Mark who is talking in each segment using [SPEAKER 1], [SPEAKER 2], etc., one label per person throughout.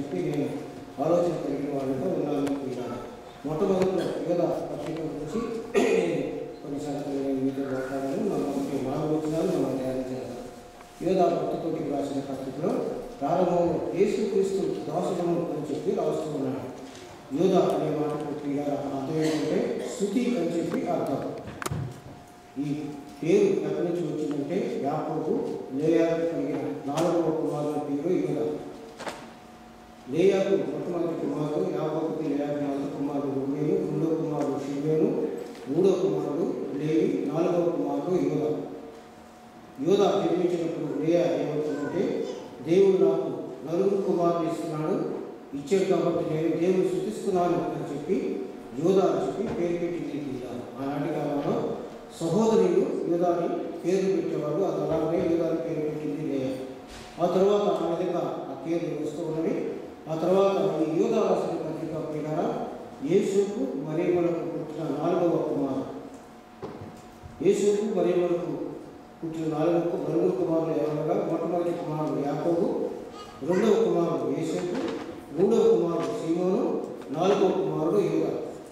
[SPEAKER 1] చెప్పి నేను ఆలోచన కలిగిన వాళ్ళతో ఉన్నాను ఇలా మొట్టమొదటి యోధ పత్రిక గురించి కొన్ని సంగతులు నేను మీతో మాట్లాడాను మనకి నాలుగు వచ్చినాలు మనం తయారు చేయాలి యోధ భక్తితోటికి రాసిన పత్రికలో ప్రారంభంలో యేసుక్రీస్తు దాసుడము అని చెప్పి రాస్తూ ఉన్నాడు యోధ అనే మాటకు క్రియ అర్థం ఏంటంటే స్థుతి అని చెప్పి అర్థం ఈ పేరు ఎక్కడి నుంచి వచ్చిందంటే యాకోబు లేయాకు కలిగిన నాలుగవ కుమారుల పేరు యోధ లేయాకు మొట్టమొదటి కుమారుడు యాకోబుకి లేయాకు మొదటి కుమారుడు రుమేను రెండో కుమారుడు షిమేను మూడో కుమారుడు లేవి నాలుగవ కుమారుడు యోధ యోధ జన్మించినప్పుడు లేయా ఏమవుతుందంటే దేవుడు నాకు నలుగురు కుమారులు ఇస్తున్నాడు ఇచ్చాడు కాబట్టి నేను దేవుని శృతిస్తున్నాను అని చెప్పి యోధ అని చెప్పి పేరు పెట్టింది యోధ ఆనాటి కాలంలో సహోదరులు యోధాని పేరు పెట్టేవాడు అది అలాగే యోధాని పేరు పెట్టింది లేయా ఆ తర్వాత ఆ విధంగా ఆ పేరు వస్తూ ఉన్నవి ఆ తర్వాత ఈ యోధ రాసిన పత్రిక ప్రకారం యేసుకు మరేమలకు పుట్టిన నాలుగవ కుమారు యేసుకు మరేమలకు పుట్టిన నాలుగు నలుగురు కుమారులు ఎవరగా మొట్టమొదటి కుమారుడు యాకోబు రెండవ కుమారుడు యేసుకు మూడవ కుమారుడు సీమోను నాలుగవ కుమారుడు యోధ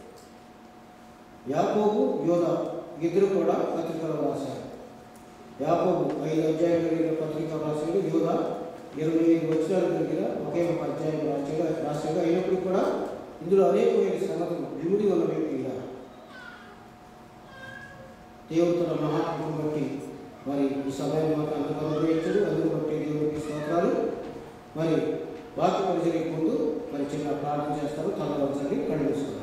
[SPEAKER 1] యాకోబు యోధ ఇద్దరు కూడా పత్రికలు రాశారు యాకోబు ఐదు అధ్యాయులు కలిగిన పత్రిక రాశాడు యోధ ఇరవై ఐదు వచ్చినాలు కలిగిన ఒకే ఒక అధ్యాయం రాశాడు రాశాడు అయినప్పుడు కూడా ఇందులో అనేకమైన సంగతులు విముడి ఉన్న వ్యక్తి ఇలా దేవుడు తన మహాత్మను బట్టి మరి ఈ సమయం మాకు అంతగా ఉపయోగించడు అందుకు బట్టి దేవుడికి స్తోత్రాలు మరి వాక్య పరిచయం ముందు మరి చిన్న ప్రార్థన చేస్తారు తలవలసండి కళ్ళు మూసుకున్నారు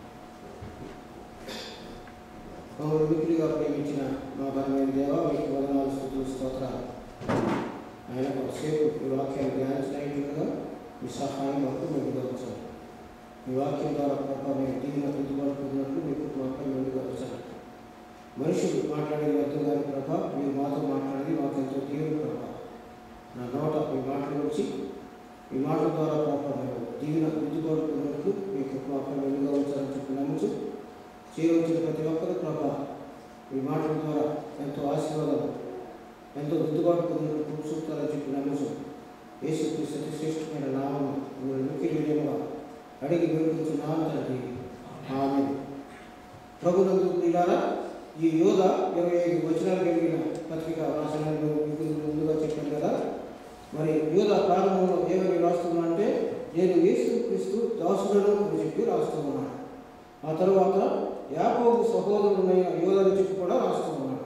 [SPEAKER 1] మమ్మల్ని మిక్కులుగా ప్రేమించిన మా బలమైన దేవ మీకు వదనాలు స్థుతులు స్తోత్రాలు ఆయన కొంతసేపు ఈ వాక్యాన్ని ధ్యానించడానికి మీ సహాయం మాకు మెరుగుగా ఉంచాలి మీ వాక్యం ద్వారా ప్రభావ మేము దీనిని అందుబాటు పొందినట్లు మీకు మాకు మెరుగుగా ఉంచాలి మనుషులు మాట్లాడేది అర్థం కాని ప్రభ మీరు మాతో మాట్లాడేది మాకు ఎంతో తీవ్ర ప్రభ నా నోట మీ మాటలు వచ్చి ఈ మాటల ద్వారా ప్రభ మేము దీవెన అందుబాటు పొందినట్లు మీకు మాకు మెరుగుగా ఉంచాలని చెప్పి నమ్ముచు చేయవచ్చిన ప్రతి ఒక్కరు ప్రభ ఈ మాటల ద్వారా ఎంతో ఆశీర్వాదం ఎంతో దిద్దుబాటు పొందినట్టు చూస్తారని చెప్పి నమ్ముచు యేసు క్రీస్తు శ్రేష్టమైన నామం మిమ్మల్ని మిక్కిలి విజయంగా అడిగి వేడుకొచ్చు నామ తండ్రి ఆమె ప్రభునందు ప్రియులారా ఈ యోధ ఇరవై ఐదు వచనాలు కలిగిన పత్రిక రాసనాలు మీకు ముందుగా చెప్పాను కదా మరి యోధ ప్రారంభంలో ఏమని రాస్తున్నా అంటే నేను యేసు క్రీస్తు దాసుడను అని చెప్పి రాస్తూ ఉన్నాను ఆ తర్వాత యాకోబు సహోదరుడైన యోధని చెప్పి కూడా రాస్తూ ఉన్నాడు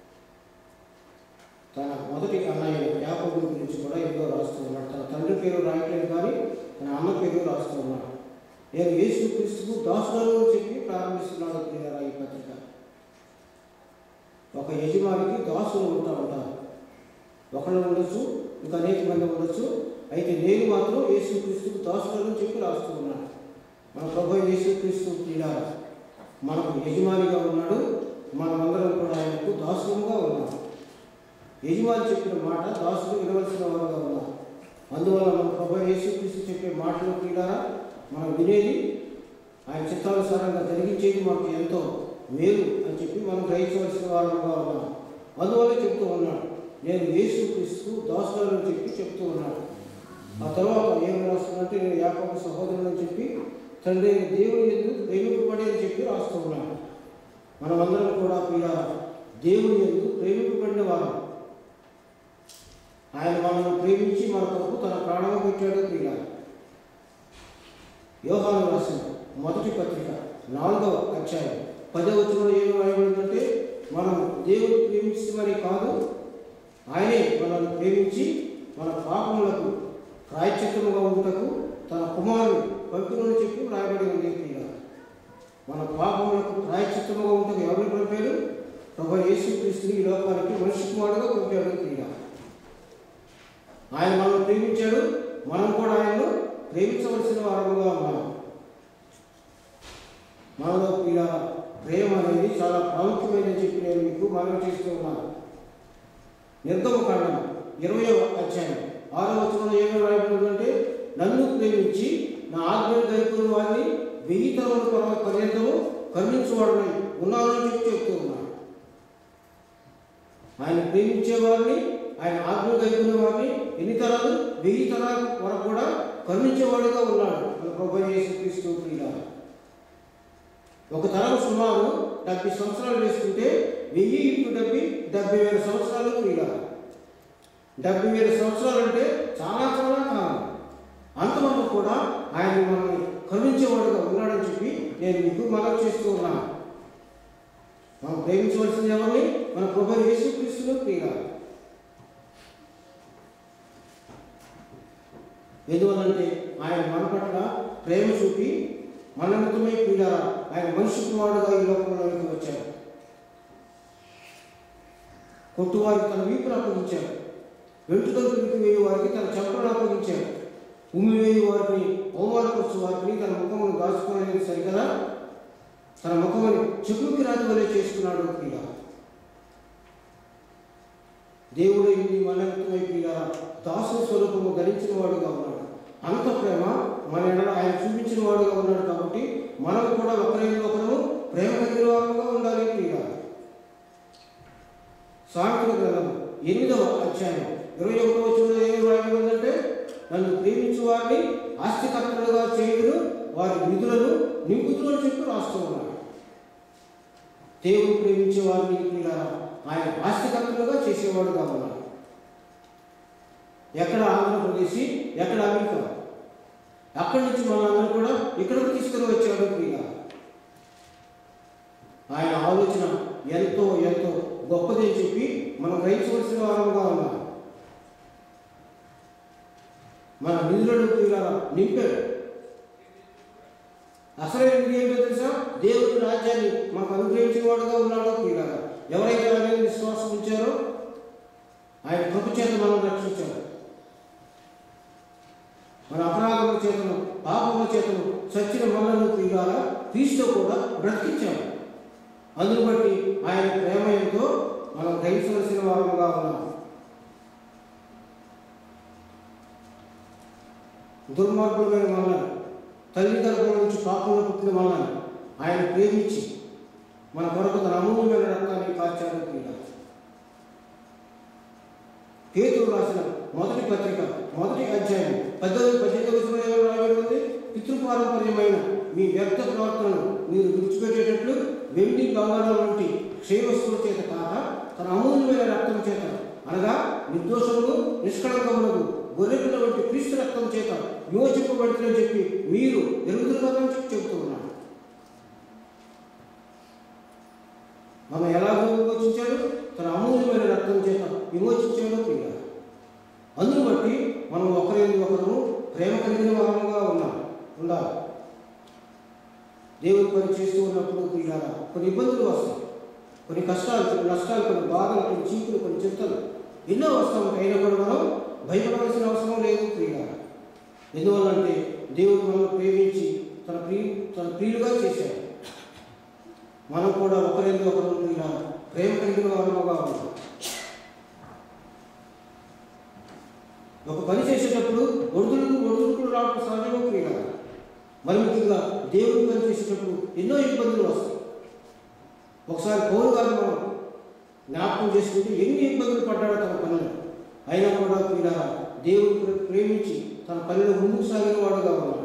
[SPEAKER 1] తన మొదటి అన్నయ్య యాకోబు గురించి కూడా ఏదో రాస్తూ ఉన్నాడు తన తండ్రి పేరు రాయట్లేదు కానీ తన అమ్మ పేరు రాస్తూ ఉన్నాడు నేను యేసు క్రీస్తుకు దాసుడను అని చెప్పి ప్రారంభిస్తున్నాడు ప్రియారా ఈ పత్రిక ఒక యజమానికి దాసులు ఉంటా ఉంటారు ఒకళ్ళు ఉండొచ్చు ఇంకా అనేక మంది ఉండొచ్చు అయితే నేను మాత్రం యేసుక్రీస్తుకు దాసులను చెప్పి రాస్తూ ఉన్నాను మన ప్రభు యేసుక్రీస్తు క్రీడా మనకు యజమానిగా ఉన్నాడు మనమందరం కూడా ఆయనకు దాసులుగా ఉన్నాం యజమాని చెప్పిన మాట దాసులు వినవలసిన వారుగా ఉన్నాం అందువల్ల మన ప్రభు యేసుక్రీస్తు చెప్పే మాటలు క్రీడా మనం వినేది ఆయన చిత్తానుసారంగా జరిగించేది మాకు ఎంతో మేలు అని చెప్పి మనం గ్రహించవలసిన వారంగా ఉన్నాం అందువల్ల చెప్తూ ఉన్నాడు నేను యేసు క్రీస్తు దాసులను చెప్పి చెప్తూ ఉన్నాడు ఆ తర్వాత ఏం రాస్తుందంటే నేను యాకోబు సహోదరుని చెప్పి తండ్రి అయిన దేవుని ఎందుకు ప్రేమింపబడి అని చెప్పి రాస్తూ ఉన్నాడు మనమందరం కూడా ప్రియ దేవుని ఎందుకు ప్రేమింపబడిన వారం ఆయన మనల్ని ప్రేమించి మన కొరకు తన ప్రాణం పెట్టాడు ప్రియ యోహాను రాసిన మొదటి పత్రిక నాలుగవ అధ్యాయం పదవ వచనంలో ఏమి రాయబడిందంటే మనం దేవుని ప్రేమించి మరి కాదు ఆయనే మనల్ని ప్రేమించి మన పాపములకు ప్రాయశ్చిత్తముగా ఉంటకు తన కుమారుడు పంపిణని చెప్పి రాయబడి ఉంది ప్రియ మన పాపములకు ప్రాయశ్చిత్తముగా ఉంటకు ఎవరిని పంపాడు ప్రభు యేసుక్రీస్తుని ఈ లోకానికి మనిషి కుమారుడుగా పంపాడు ప్రియ ఆయన మనల్ని ప్రేమించాడు మనం కూడా ఆయనను ప్రేమించవలసిన వారముగా ఉన్నాం మనలో ప్రియ ప్రేమ అనేది చాలా ప్రాముఖ్యమైనది చెప్పి నేను మీకు మనవి చేస్తూ ఉన్నాను నిర్గమకాండం ఇరవయో అధ్యాయం ఆరో వచనంలో ఏమని రాయబడిందంటే నన్ను ప్రేమించి నా ఆజ్ఞను గైకున్న వారిని వెయ్యి తరముల పర్వ పర్యంతము కరుణించువాడని ఉన్నానని చెప్పి చెప్తూ ఉన్నాను ఆయన ప్రేమించే వారిని ఆయన ఆజ్ఞ గైకున్న వారిని ఎన్ని తరాలు వెయ్యి తరాల వరకు కూడా కరుణించేవాడుగా ఉన్నాడు మన ప్రభు యేసుక్రీస్తు ప్రియుల ఒక తరం సుమారు డెబ్బై సంవత్సరాలు వేసుకుంటే వెయ్యి ఇంటూ డెబ్బై డెబ్బై వేల సంవత్సరాలు ప్రియుల డెబ్బై వేల సంవత్సరాలు అంటే చాలా చాలా కాలం అంతవరకు కూడా ఆయన మనల్ని కరుణించేవాడుగా ఉన్నాడని చెప్పి నేను మీకు మనవి చేస్తూ ఉన్నాను మనం ప్రేమించవలసింది ఎవరిని మన ప్రభు యేసుక్రీస్తును ప్రియుల ఎందువల్లంటే ఆయన మన పట్ల ప్రేమ చూపి మన నిమిత్తమై పీడ ఆయన మనిషి కుమారుడుగా ఈ లోకంలోకి వచ్చారు కొట్టువారికి తన వీపును అప్పగించారు వెంట్రుకలకు వేయి వారికి తన చెంపలను అప్పగించారు ఉమ్మి వేయి వారిని అవమానపరచు వారిని తన ముఖమును దాచుకోలేదు సరికదా తన ముఖముని చెప్పుకి రాజు వలె చేసుకున్నాడు ప్రియ దేవుడు ఇది మనమితమై ప్రియ దాసు స్వరూపము ధరించిన వాడుగా ఉన్నాడు అంత ప్రేమ మన ఎడల ఆయన చూపించిన వాడుగా ఉన్నాడు కాబట్టి మనం కూడా ఒకరి ఒకరు ప్రేమ కలిగిన వారుగా ఉండాలి ప్రియ సాంఖ్యుల గ్రంథం ఎనిమిదవ అధ్యాయం ఇరవై ఒకటో వచ్చిన ఏమి రాయబడి ఉందంటే నన్ను ప్రేమించు వారిని ఆస్తికర్తలుగా చేయుడు వారి విధులను నింపుతులు చెప్పి రాస్తూ ఉన్నాడు దేవుడు ప్రేమించే వారిని ప్రియులారా, ఆయన ఆస్తికర్తలుగా చేసేవాడుగా ఉన్నాడు ఎక్కడ ఆంధ్రప్రదేశ్ ఎక్కడ అమెరికా అక్కడి నుంచి మనందరూ కూడా ఇక్కడికి తీసుకుని వచ్చాడు ప్రియ ఆయన ఆలోచన ఎంతో ఎంతో గొప్పది అని చెప్పి మనం గ్రహించవలసిన వారంగా ఉన్నాం మన నిధులను ప్రియుల నింపాడు అసలైన నిధి ఏంటో తెలుసా దేవుడి రాజ్యాన్ని మాకు అనుగ్రహించిన వాడుగా ఉన్నాడో ప్రియుల ఎవరైతే ఆయన మీద విశ్వాసం ఉంచారో ఆయన కృప చేత మనం రక్షించారు మన అపరాధముల చేతను పాపముల చేతను సచ్చిన మనలను ప్రియుల క్రీస్తు కూడా బ్రతికించాడు అందును బట్టి ఆయన ప్రేమ ఎంతో మనం గ్రహించవలసిన వారముగా ఉన్నాం దుర్మార్గులమైన మనల్ని తల్లి గర్భం నుంచి పాపంలో పుట్టిన మనల్ని ఆయన ప్రేమించి మన కొరకు తన అమూల్యమైన రక్తాన్ని కాల్చాడు ప్రియుల పేతురు రాసిన మొదటి పత్రిక మొదటి అధ్యాయం పద్దెనిమిది పద్దెనిమిది వచనంలో ఏమని రాయబడి ఉంది పితృపారంపర్యమైన మీ వ్యర్థ ప్రవర్తనను మీరు విడిచిపెట్టేటట్లు వెండి బంగారం వంటి క్షయ వస్తువుల చేత కాక తన అమూల్యమైన రక్తం చేత అనగా నిర్దోషములు నిష్కళంకములకు గొర్రెపిల్ల వంటి క్రీస్తు రక్తం చేత విమోచింపబడుతుందని చెప్పి మీరు ఎరుగుతున్న చెప్పి చెబుతూ ఉన్నాడు మనం ఎలా విమోచించాడు తన అమూల్యమైన రక్తం చేత విమోచించాడు ప్రియ అందును బట్టి మనం ఒకరి ఒకరు ప్రేమ కలిగిన వారముగా ఉన్నాం ఉండాలి దేవుడి పని చేస్తూ ఉన్నప్పుడు ప్రియ కొన్ని ఇబ్బందులు వస్తాయి కొన్ని కష్టాలు కొన్ని నష్టాలు కొన్ని బాధలు కొన్ని చీకులు కొన్ని చింతలు ఎన్నో వస్తాం అయినా కూడా మనం భయపడవలసిన అవసరం లేదు ప్రియ ఎందువల్లంటే దేవుడు మనల్ని ప్రేమించి తన ప్రియ తన ప్రియులుగా చేశాడు మనం కూడా ఒకరిని ఒకరు ఇలా ప్రేమ కలిగిన వారముగా ఉన్నాం ఒక పని చేసేటప్పుడు ఒడుదులు ఒడుదులు రావడం సహజంగా క్రియ మరి ముఖ్యంగా దేవుడి పని చేసేటప్పుడు ఎన్నో ఇబ్బందులు వస్తాయి ఒకసారి పౌరు గారు మనం జ్ఞాపకం చేసుకుంటే ఎన్ని ఇబ్బందులు పడ్డాడో తన పనిలో అయినా కూడా క్రీడ దేవుడు ప్రే- ప్రేమించి తన పనిలో ముందుకు సాగిన వాడుగా ఉన్నాడు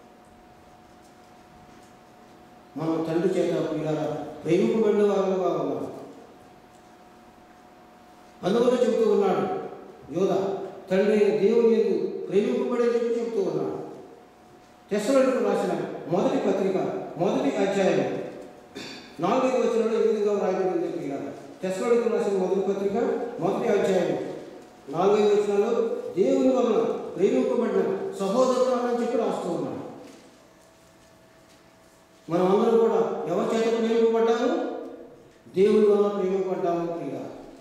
[SPEAKER 1] మనం తండ్రి చేత క్రీడ ప్రేమింపబడిన వారుగా ఉన్నాం అందువల్ల చెబుతూ ఉన్నాడు యోధ తండ్రి అయిన దేవుని ఎందు ప్రేమింపబడే చెప్పి చెబుతూ ఉన్నాడు తెసలకు రాసిన మొదటి పత్రిక మొదటి అధ్యాయం నాలుగైదు వచనంలో ఈ విధంగా వ్రాయబడింది ప్రియులారా. తెసలోనికీయులకు రాసిన మొదటి పత్రిక మొదటి అధ్యాయం నాలుగైదు వచనాల్లో దేవుని వలన ప్రేమింపబడిన సహోదరులు అని చెప్పి రాస్తూ ఉన్నాడు మనం అందరం కూడా ఎవరి చేత ప్రేమింపబడ్డాము దేవుని వలన ప్రేమింపబడ్డాము ప్రియ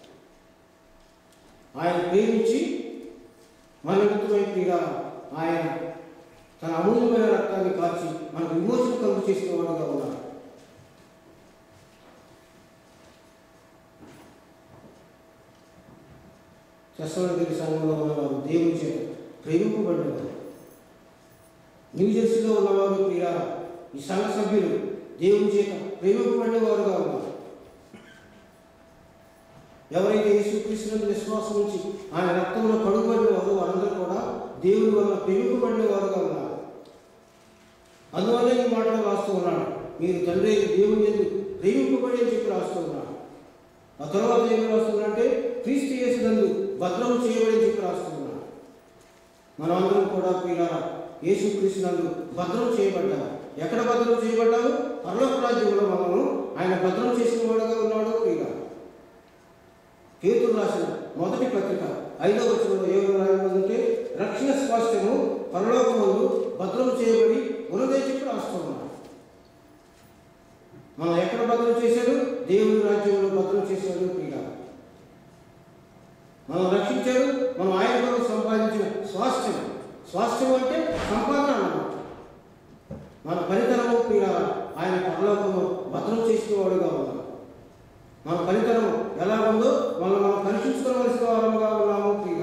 [SPEAKER 1] ఆయన ప్రేమించి మన నిమిత్తమై ప్రియ ఆయన తన అమూల్యమైన రక్తాన్ని కాల్చి మనకు విమోచన కలుగు చేసిన వాడుగా ఉన్నాడు శస్త్రగిరి సంఘంలో ఉన్నవారు దేవుని చేత ప్రేమింపబడినవారు న్యూ జెర్సీలో ఉన్నవారు ప్రియ ఈ సంఘ సభ్యులు దేవుని చేత ప్రేమింపబడిన వారుగా ఉన్నారు ఎవరైతే యేసుక్రీస్తునందు విశ్వాసం ఉంచి ఆయన రక్తంలో కడుగుబడిన వారు వారందరూ కూడా దేవుని వల్ల ప్రేమింపబడిన వారుగా అందువల్ల ఈ మాటలు రాస్తూ ఉన్నాడు మీరు తండ్రి అయిన దేవుని ఎందుకు ప్రేమింపబడి అని చెప్పి రాస్తూ ఉన్నాడు ఆ తర్వాత ఏం రాస్తున్నాడంటే క్రీస్తు యేసునందు భద్రం చేయబడి అని చెప్పి రాస్తూ ఉన్నాడు మనమందరం కూడా పిల్లల యేసు క్రీస్తునందు భద్రం చేయబడ్డాము ఎక్కడ భద్రం చేయబడ్డాము పరలోక రాజ్యంలో మనము ఆయన భద్రం చేసిన వాడుగా ఉన్నాడు ప్రియుల కేతులు రాసిన మొదటి పత్రిక ఐదవ వచనంలో ఏమో రాయబడిందంటే రక్షణ స్వాస్థ్యము పరలోకమందు భద్రం చేయబడి ఉన్నదే చెప్పి రాస్తూ ఉన్నాడు మనం ఎక్కడ భద్రం చేశాడు దేవుని రాజ్యంలో భద్రం చేశాడు ప్రియుల మనం రక్షించాడు మనం ఆయన కొరకు సంపాదించిన స్వాస్థ్యం స్వాస్థ్యం అంటే సంపాదన అన్నమాట మన ఫలితనము ప్రియ ఆయన పరలోకము భద్రం చేసిన వాడుగా ఉన్నాం మన ఫలితనం ఎలా ఉందో మనం మనం పరీక్షించుకోవలసిన వారముగా ఉన్నాము ప్రియ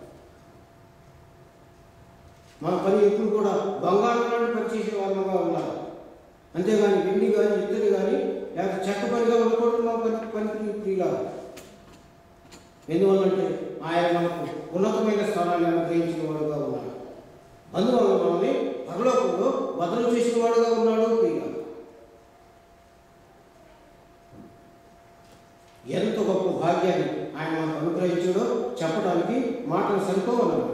[SPEAKER 1] మన పని ఎప్పుడు కూడా బంగారం లాంటి పని చేసే వారముగా ఉండాలి అంతేగాని వెండి కానీ ఇత్తడి కానీ లేకపోతే చెక్క పనిగా ఉండకూడదు మన పని పనికి ప్రియుల ఎందువల్లంటే ఆయన మనకు ఉన్నతమైన స్థానాన్ని అనుగ్రహించిన వాడుగా ఉన్నాడు అందువల్ల మనల్ని పరలోకంలో భద్రం చేసిన వాడుగా ఉన్నాడు ప్రియ ఎంత గొప్ప భాగ్యాన్ని ఆయన మనకు అనుగ్రహించాడో చెప్పడానికి మాటలు సరిపోవన్నమాట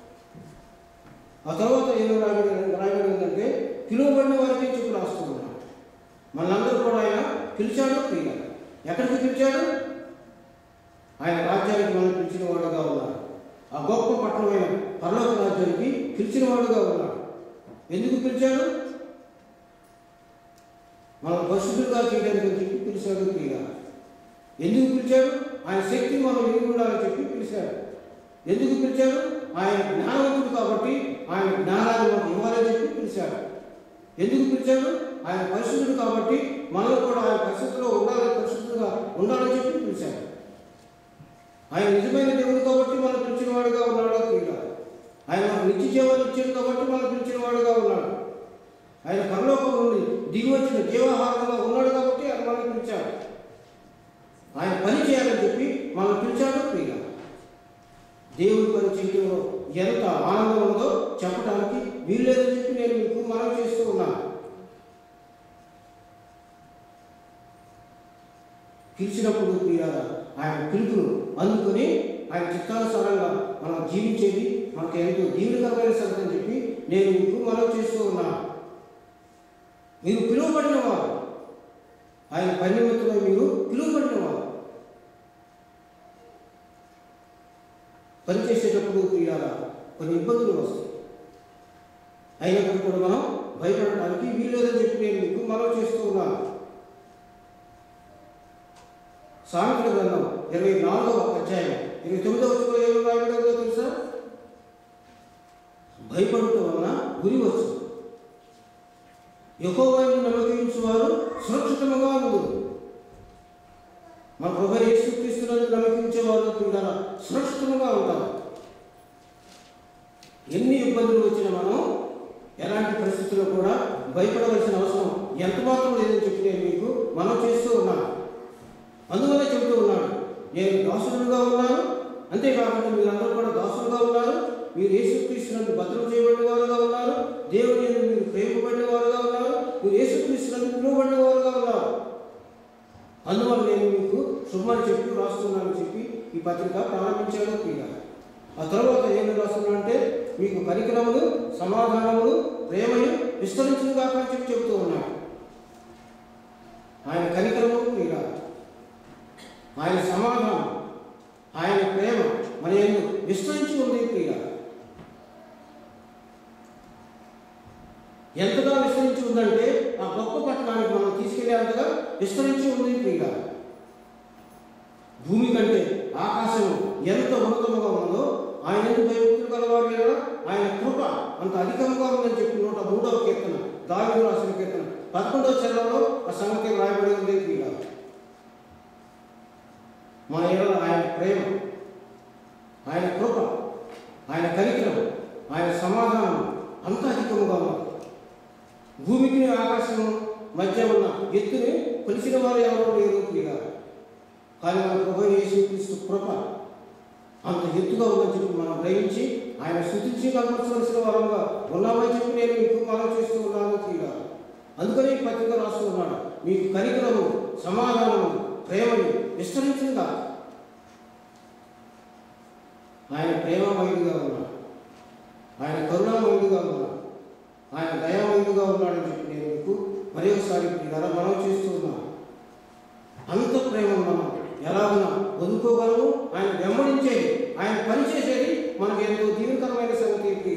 [SPEAKER 1] ఆ తర్వాత ఏదో రాయబడి రాయబడిందంటే పిలువబడిన వారికి చెప్పి రాస్తున్నాడు మనందరూ కూడా ఆయన పిలిచాడు ప్రియ ఎక్కడికి పిలిచాడు ఆయన రాజ్యానికి మనం పిలిచిన వాడుగా ఉన్నాడు ఆ గొప్ప పట్టణమైన పరలోక రాజ్యానికి పిలిచిన వాడుగా ఉన్నాడు ఎందుకు పిలిచాడు మనం పరిశుద్ధులుగా చేయడానికి అని చెప్పి పిలిచాడు ప్రియ ఎందుకు పిలిచాడు ఆయన శక్తిని మనం ఎదుగు ఉండాలని చెప్పి పిలిచాడు ఎందుకు పిలిచాడు ఆయన జ్ఞానవంతుడు కాబట్టి ఆయన జ్ఞానాన్ని మనకు ఇవ్వాలని చెప్పి పిలిచాడు ఎందుకు పిలిచాడు ఆయన పరిశుద్ధుడు కాబట్టి మనం కూడా ఆయన పరిస్థితిలో ఉండాలని పరిశుద్ధులుగా ఉండాలని చెప్పి పిలిచాడు ఆయన నిజమైన దేవుడు కాబట్టి మనం పిలిచిన వాడుగా ఉన్నాడు ప్రియుల ఆయన మనకు నిత్య జీవాన్ని ఇచ్చాడు కాబట్టి మనం పిలిచిన వాడుగా ఉన్నాడు ఆయన పరలోకం నుండి దిగి వచ్చిన జీవాహారంగా ఉన్నాడు కాబట్టి ఆయన మనం పిలిచాడు ఆయన పని చేయాలని చెప్పి మనం పిలిచాడు ప్రియ దేవుడి పని చేయడంలో ఎంత ఆనందం ఉందో చెప్పడానికి వీల్లేదని చెప్పి నేను మీకు మనం చేస్తూ ఉన్నాను పిలిచినప్పుడు ప్రియ ఆయన పిలుపును అందుకొని ఆయన చిత్తానుసారంగా మనం జీవించేది మనకు ఎంతో దీవులకరమైన సంగతి అని చెప్పి నేను మీకు మనం చేస్తూ ఉన్నాను మీరు పిలువబడిన వారు ఆయన పని నిమిత్తమై మీరు పిలువబడిన వారు పనిచేసేటప్పుడు ప్రియాల కొన్ని ఇబ్బందులు వస్తాయి అయినప్పుడు కూడా మనం భయపడటానికి వీల్లేదని చెప్పి నేను మీకు మనం చేస్తూ ఉన్నాను సామెతల గ్రంథం ఇరవై నాలుగవ అధ్యాయం ఇరవై తొమ్మిదవ వచ్చిన ఏమి రాయబడిందో తెలుసా భయపడటం వలన గురి వస్తుంది యహోవాన్ని నమ్మకించు వారు సురక్షితముగా ఉండు మన ప్రభు యేసుక్రీస్తులను నమ్మకించేవారు కూడా సురక్షితంగా ఉంటారు ఎన్ని ఇబ్బందులు వచ్చినా మనం ఎలాంటి పరిస్థితుల్లో కూడా భయపడవలసిన అవసరం ఎంత మాత్రం లేదని చెప్పి నేను మీకు మనం చేస్తూ ఉన్నాను అందువల్ల చెబుతూ ఉన్నాడు నేను దాసుడుగా ఉన్నాను అంతేకాకుండా మీరందరూ కూడా దాసులుగా ఉన్నారు మీరు యేసుక్రీస్తునందు భద్రం చేయబడిన వారుగా ఉన్నారు దేవుని యందు మీరు ప్రేమపడిన వారుగా ఉన్నారు మీరు యేసుక్రీస్తునందు పిలువబడిన వారుగా ఉన్నారు అందువల్ల నేను మీకు శుభమని చెప్పి రాస్తున్నానని చెప్పి ఈ పత్రిక ప్రారంభించాను ప్రియ ఆ తర్వాత ఏమి రాస్తున్నానంటే మీకు కరికరములు సమాధానములు ప్రేమను విస్తరించుగా అని చెప్పి చెబుతూ ఉన్నాడు ఆయన కరికరము ప్రియ ఆయన సమాధానం ఆయన ప్రేమ మన ఎందు విస్తరించి ఉంది ప్రియ ఎంతగా విస్తరించి ఉందంటే ఆ గొప్ప పట్టణానికి మనం తీసుకెళ్లేంతగా విస్తరించి ఉంది ప్రియ భూమి కంటే ఆకాశం ఎంత ఉన్నతముగా ఉందో ఆయన ఎందుకు భయభక్తులు కలవారు లేదా ఆయన కృప అంత అధికంగా ఉందని చెప్పి నూట మూడవ కీర్తన దావిదు రాసిన కీర్తన పదకొండవ చరణంలో ఆ సంగతి రాయబడి ఉంది ప్రియ మన ఎడల ఆయన ప్రేమ ఆయన కృప ఆయన కనికరం ఆయన సమాధానం అంత అధికముగా ఉంది భూమికి ఆకాశం మధ్య ఉన్న ఎత్తుని కొలిసిన వారు ఎవరు లేరు ప్రియ కానీ మన ప్రభు యేసుక్రీస్తు కృప అంత ఎత్తుగా ఉందని చెప్పి మనం గ్రహించి ఆయన స్థుతించి కనపరచవలసిన వారంగా ఉన్నామని చెప్పి నేను మీకు మనం చేస్తూ ఉన్నాను ప్రియ అందుకనే ఈ పత్రిక రాస్తూ ఉన్నాడు మీకు కనికరము సమాధానము ప్రేమని విస్తరించిందా ఆయన ప్రేమమయుడిగా ఉన్నాడు ఆయన కరుణామయుడిగా ఉన్నాడు ఆయన దయామయుడిగా ఉన్నాడని చెప్పి నేను మీకు మరి ఒకసారి ఇలా మనం చేస్తూ ఉన్నాను అంత ప్రేమ మనం ఎలా ఉన్నా వదులుకోగలము ఆయన వెంబడించేది ఆయన పనిచేసేది మనకు ఎంతో దీవెనకరమైన సంగతి ప్రియ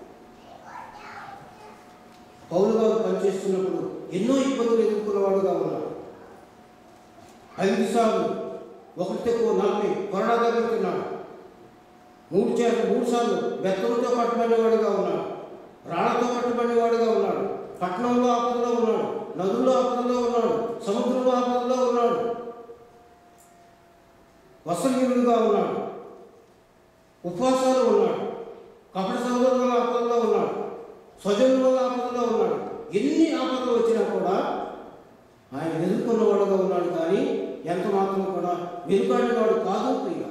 [SPEAKER 1] పౌలు గారు పనిచేస్తున్నప్పుడు ఎన్నో ఇబ్బందులు ఎదుర్కొన్నవాడుగా ఉన్నాడు ఐదు సార్లు ఒకటి తక్కువ నలభై కొరడా తగ్గుతున్నాడు మూడు చేత మూడు సార్లు బెత్తంతో పట్టుబడినవాడుగా ఉన్నాడు రాళ్లతో పట్టుబడినవాడుగా ఉన్నాడు పట్టణంలో ఆపదలో ఉన్నాడు నదుల్లో ఆపదలో ఉన్నాడు సముద్రంలో ఆపదలో ఉన్నాడు వసలీనుడుగా ఉన్నాడు ఉపవాసాలు ఉన్నాడు కపట సహోదరుల ఆపదలో ఉన్నాడు స్వజనుల ఆపదలో ఉన్నాడు ఎన్ని ఆపదలు వచ్చినా కూడా ఆయన ఎదుర్కొన్నవాడుగా ఉన్నాడు కానీ ఎంత మాత్రం కూడా వెనుకాడినవాడు కాదు ప్రియ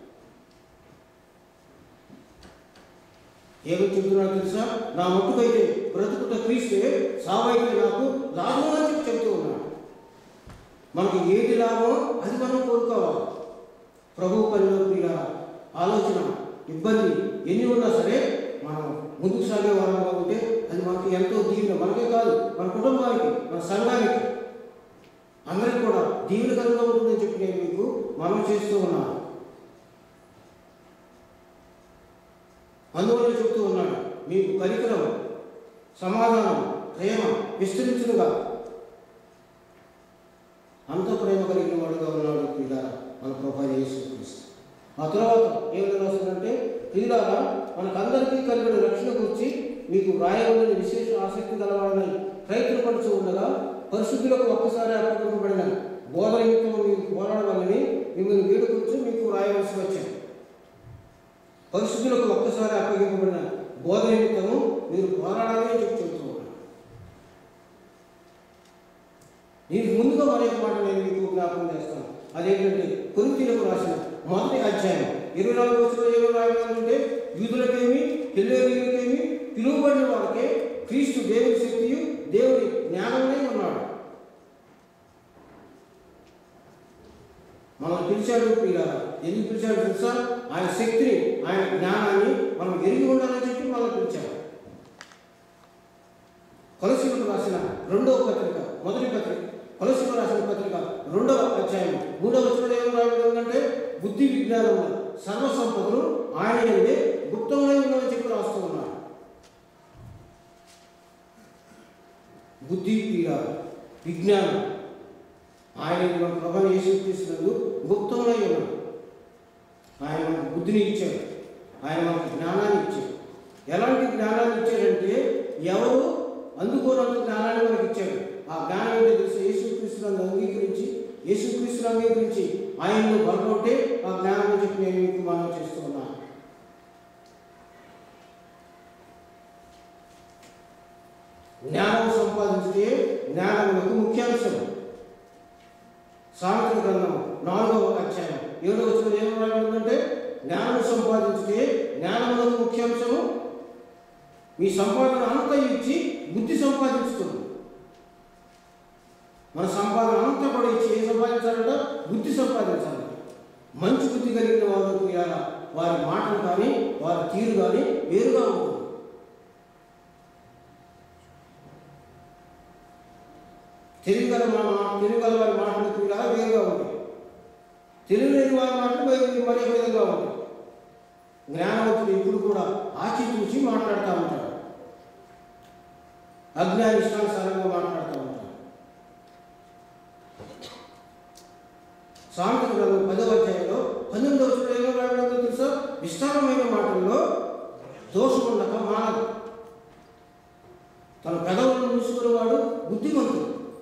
[SPEAKER 1] ఏమని చెబుతున్నాడు తెలుసా నా మట్టుకైతే బ్రతుకుట క్రీస్తే సావైతే నాకు లాభం అని చెప్పి చెబుతూ ఉన్నాడు మనకి ఏది లాభం అది మనం కోరుకోవాలి ప్రభు పనిలో ప్రియ ఆలోచన ఇబ్బంది ఎన్ని ఉన్నా సరే మనం ముందుకు సాగే వారంగా ఉంటే అది మనకి ఎంతో దీవెన మనకే కాదు మన కుటుంబానికి మన సంఘానికి అందరికి కూడా దీవెనకరంగా ఉంటుందని చెప్పి నేను మీకు మనం చేస్తూ ఉన్నాను అందువల్ల చెప్తూ ఉన్నాడు మీకు కనికరం సమాధానం ప్రేమ విస్తరించునుగా అంత ప్రేమ కలిగిన వాడుగా ఉన్నాడు ప్రియులారా మన ప్రభా యేసుక్రీస్తు ఆ తర్వాత ఏమిటి రాస్తుందంటే ప్రియులారా మనకందరికీ కలిగిన రక్షణ గురించి మీకు రాయవలని విశేష ఆసక్తి గలవాడని ప్రయత్నపడుతూ ఉండగా పరిశుద్ధులకు ఒక్కసారి అప్పగింపబడిన బోధ నిమిత్తం మీరు పోరాడవాలని మిమ్మల్ని వేడుకొచ్చు మీకు రాయవలసి వచ్చాను పరిశుద్ధులకు ఒక్కసారి అప్పగింపబడిన బోధ నిమిత్తము మీరు పోరాడాలని చెప్పి చెబుతూ ఉన్నాను దీనికి ముందుగా మరొక మాట నేను మీకు జ్ఞాపకం చేస్తాను అదేంటంటే కొరింతీలకు రాసిన మొదటి అధ్యాయం ఇరవై నాలుగు వచ్చిన ఏమో రాయాలంటే యూదులకేమి పిల్లలకేమి పిలువబడిన వారికే క్రీస్తు దేవుని శక్తియు దేవుని జ్ఞానమే ఉన్నాడు మనం పిలిచాడు పిల్లారా ఎందుకు పిలిచాడు తెలుసా ఆయన శక్తిని ఆయన జ్ఞానాన్ని మనం ఎరిగి ఉండాలని చెప్పి మనం పిలిచాడు కొలసీలకు రాసిన రెండవ పత్రిక మొదటి పత్రిక కొలసీలకు రాసిన పత్రిక రెండవ అధ్యాయం మూడవ వచ్చిన ఏం రాయబడిందంటే బుద్ధి విజ్ఞానం సర్వ సంపదలు ఆయన నుండి గుప్తమై ఉన్నవని చెప్పి రాస్తూ ఉన్నారు బుద్ధి క్రియ విజ్ఞానం ఆయన మన ప్రభావం యేసుక్రీస్తునందు గుప్తమై ఉన్నాడు ఆయన మనకు బుద్ధిని ఇచ్చాడు ఆయన మనకు జ్ఞానాన్ని ఇచ్చాడు ఎలాంటి జ్ఞానాన్ని ఇచ్చాడంటే ఎవరు అందుకోనంత జ్ఞానాన్ని మనకి ఇచ్చాడు ఆ జ్ఞానం ఏంటో తెలుసు యేసుక్రీస్తులను అంగీకరించి యేసుక్రీస్తును అంగీకరించి ఆయనలో బలపడితే ఆ జ్ఞానం అని చెప్పి నేను మీకు మనం చేస్తూ ఉన్నాను జ్ఞానం సంపాదించితే జ్ఞానములకు ముఖ్యాంశం సామెతల గ్రంథం నాలుగవ అధ్యాయం ఏడవ వచ్చిన ఏం రాయబడిందంటే జ్ఞానం సంపాదించితే జ్ఞానములకు ముఖ్యాంశము మీ సంపాదన అంతా ఇచ్చి బుద్ధి సంపాదించుతుంది మన సంపాదన అంతా కూడా ఇచ్చి ఏం సంపాదించాలంట బుద్ధి సంపాదించాలి మంచి బుద్ధి కలిగిన వారు ఇలా వారి మాటలు కానీ వారి తీరు కానీ వేరుగా ఉంటుంది తెలివిగల మన తెలివిగల వారి మాటలు ఇలా వేరుగా ఉంటాయి తెలివి లేని వారి మాటలు వేరు మరే విధంగా ఉంటాయి జ్ఞానవంతుడు ఇప్పుడు కూడా ఆచితూచి మాట్లాడుతూ ఉంటాడు అజ్ఞాని ఇష్టానుసారంగా మాట్లాడుతూ ఉంటాడు సామెత గ్రంథం పదవ అధ్యాయంలో పంతొమ్మిదవ వచ్చిన ఏమో రాయడంతో తెలుసా విస్తారమైన మాటల్లో దోషం ఉండక మానదు తన పెదవులను మూసుకునేవాడు బుద్ధిమంతుడు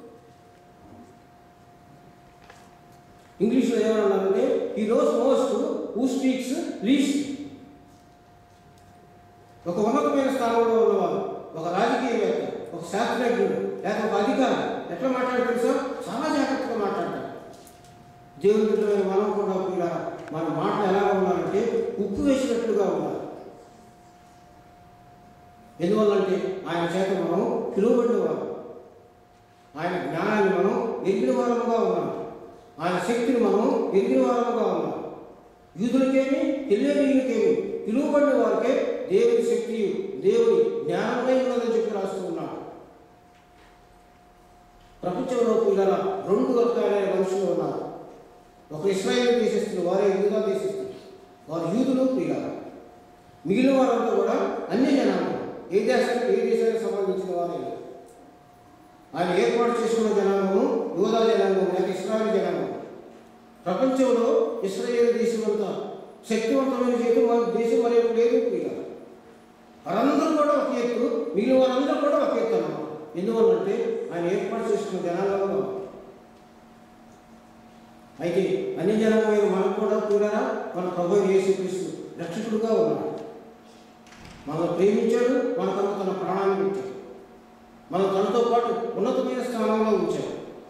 [SPEAKER 1] ఇంగ్లీష్లో ఏమన్నారంటే he knows most who speaks least ఒక ఉన్నతమైన స్థానంలో ఉన్నవారు ఒక రాజకీయవేత్త ఒక శాస్త్రజ్ఞుడు లేక ఒక అధికారి ఎట్లా మాట్లాడారు తెలుసా చాలా జాగ్రత్తగా మాట్లాడతారు దేవుని బిడ్డలైన మనం కూడా కూడా మన మాటలు ఎలా ఉండాలంటే ఉప్పు వేసినట్లుగా ఉండాలి ఎందువల్లంటే ఆయన చేత మనం పిలువబడినవారు ఆయన జ్ఞానాన్ని మనం ఎరిగిన వారముగా ఉన్నాం ఆయన శక్తిని మనం ఎరిగిన వారముగా ఉన్నాం యూదులకేమి తెలియనీయులకేమి పిలువబడిన వారికే దేవుని శక్తి దేవుని జ్ఞానమై ఉన్నదని చెప్పి రాస్తూ ఉన్నాడు ప్రపంచంలో పిల్లల రెండు రకాలైన మనుషులు ఉన్నారు ఒక ఇస్రాయేల్ దేశస్తులు వారే యూదా దేశస్తులు వారు యూదులు ప్రియుల మిగిలిన వారంతా కూడా అన్ని జనాంగం ఏ దేశానికి ఏ దేశానికి సంబంధించిన వారే ఆయన ఏర్పాటు చేసుకున్న జనాంగము యోధా జనాంగం లేక ఇస్రాయేల్ జనాంగం ప్రపంచంలో ఇస్రాయేల్ దేశం అంతా శక్తివంతమైన చేతి మన దేశం మరి లేదు ప్రియుల వారందరూ కూడా ఒక ఎత్తు మిగిలిన వారందరూ కూడా ఒక ఎత్తు అన్నమాట ఎందువల్లంటే ఆయన ఏర్పాటు చేసుకున్న జనాంగంలో అయితే అన్ని జనాంగమైన మనకు కూడా కూడా మన ప్రభు యేసుక్రీస్తు రక్షకుడుగా ఉన్నాడు మనల్ని ప్రేమించాడు మన కొరకు తన ప్రాణాన్ని ఇచ్చాడు మనం తనతో పాటు ఉన్నతమైన స్థానంలో ఉంచాడు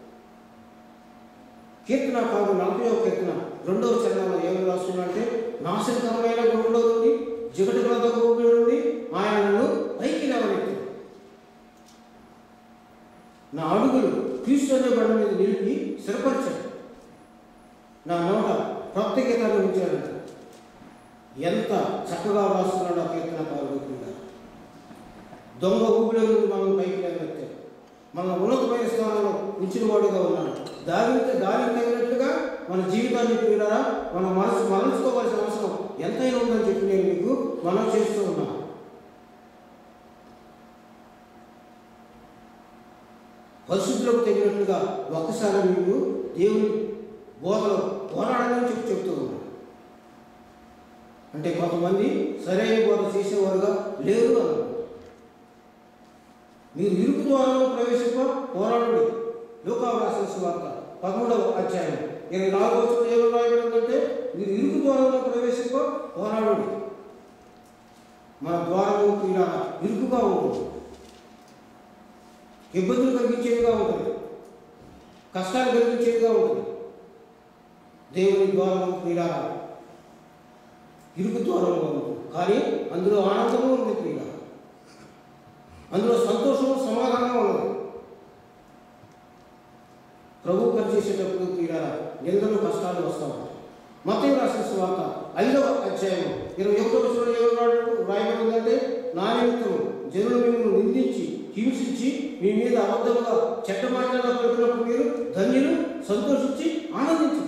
[SPEAKER 1] కీర్తన కాదు నలభై ఒక కీర్తన రెండవ చరణంలో ఏమని రాస్తున్నాడంటే నాశనకరమైన గుండెలో నుండి జిగటి గ్రంథ గుండె నుండి ఆయన నన్ను పైకి లేవనెత్తాడు నా అడుగులు క్రీస్తు అనే బండ మీద నిలిపి స్థిరపరిచాడు నా నోట భక్తి గీతాలు ఉంచాడంట ఎంత చక్కగా రాస్తున్నాడు ఆ కీర్తన పాల్గొంటుందా దొంగ ఊపిలో నుండి మనం పైకి లేవనెత్తాడు మన ఉన్నతమైన స్థానంలో ఉంచిన వాడుగా ఉన్నాడు దానికి దానికి తగినట్లుగా మన జీవితాన్ని పిల్లరా మన మనసు మరల్చుకోవాల్సిన అవసరం ఎంతైనా ఉందని చెప్పి నేను మీకు మనం చేస్తూ ఉన్నాను పరిశుద్ధులకు తగినట్లుగా ఒక్కసారి మీకు దేవుని బోధలో పోరాడమని చెప్పి చెప్తూ ఉన్నాను అంటే కొంతమంది సరైన బోధ చేసేవారుగా లేరు అన్నారు మీరు ఇరుకు ద్వారంలో ప్రవేశింప పోరాడండి లోకావరాసిన వార్త పదమూడవ అధ్యాయం ఇరవై నాలుగు వచ్చిన ఏమో రాయబడిందంటే మీరు ఇరుకు ద్వారంలో ప్రవేశింప పోరాడండి మన ద్వారము ఇలా ఇరుకుగా ఉంటుంది ఇబ్బందులు కలిగించేదిగా ఉంటుంది కష్టాలు కలిగించేదిగా ఉంటుంది దేవుని ద్వారం క్రీడ ఇరుకు ద్వారంలో ఉంటుంది కానీ అందులో ఆనందము ఉంది క్రీడ అందులో సంతోషము సమాధానం ఉన్నది ప్రభు పనిచేసేటప్పుడు క్రీడ నిందలు కష్టాలు వస్తూ ఉంటాయి మత రాసిన స్వార్త ఐదవ అధ్యాయం ఇరవై ఒకటో వచ్చిన ఎవరు రాయబడిందంటే నా నిమిత్తము జనులు మిమ్మల్ని నిందించి హింసించి మీ మీద అబద్ధముగా చెడ్డ మాటలు పలికినప్పుడు మీరు ధన్యులు సంతోషించి ఆనందించండి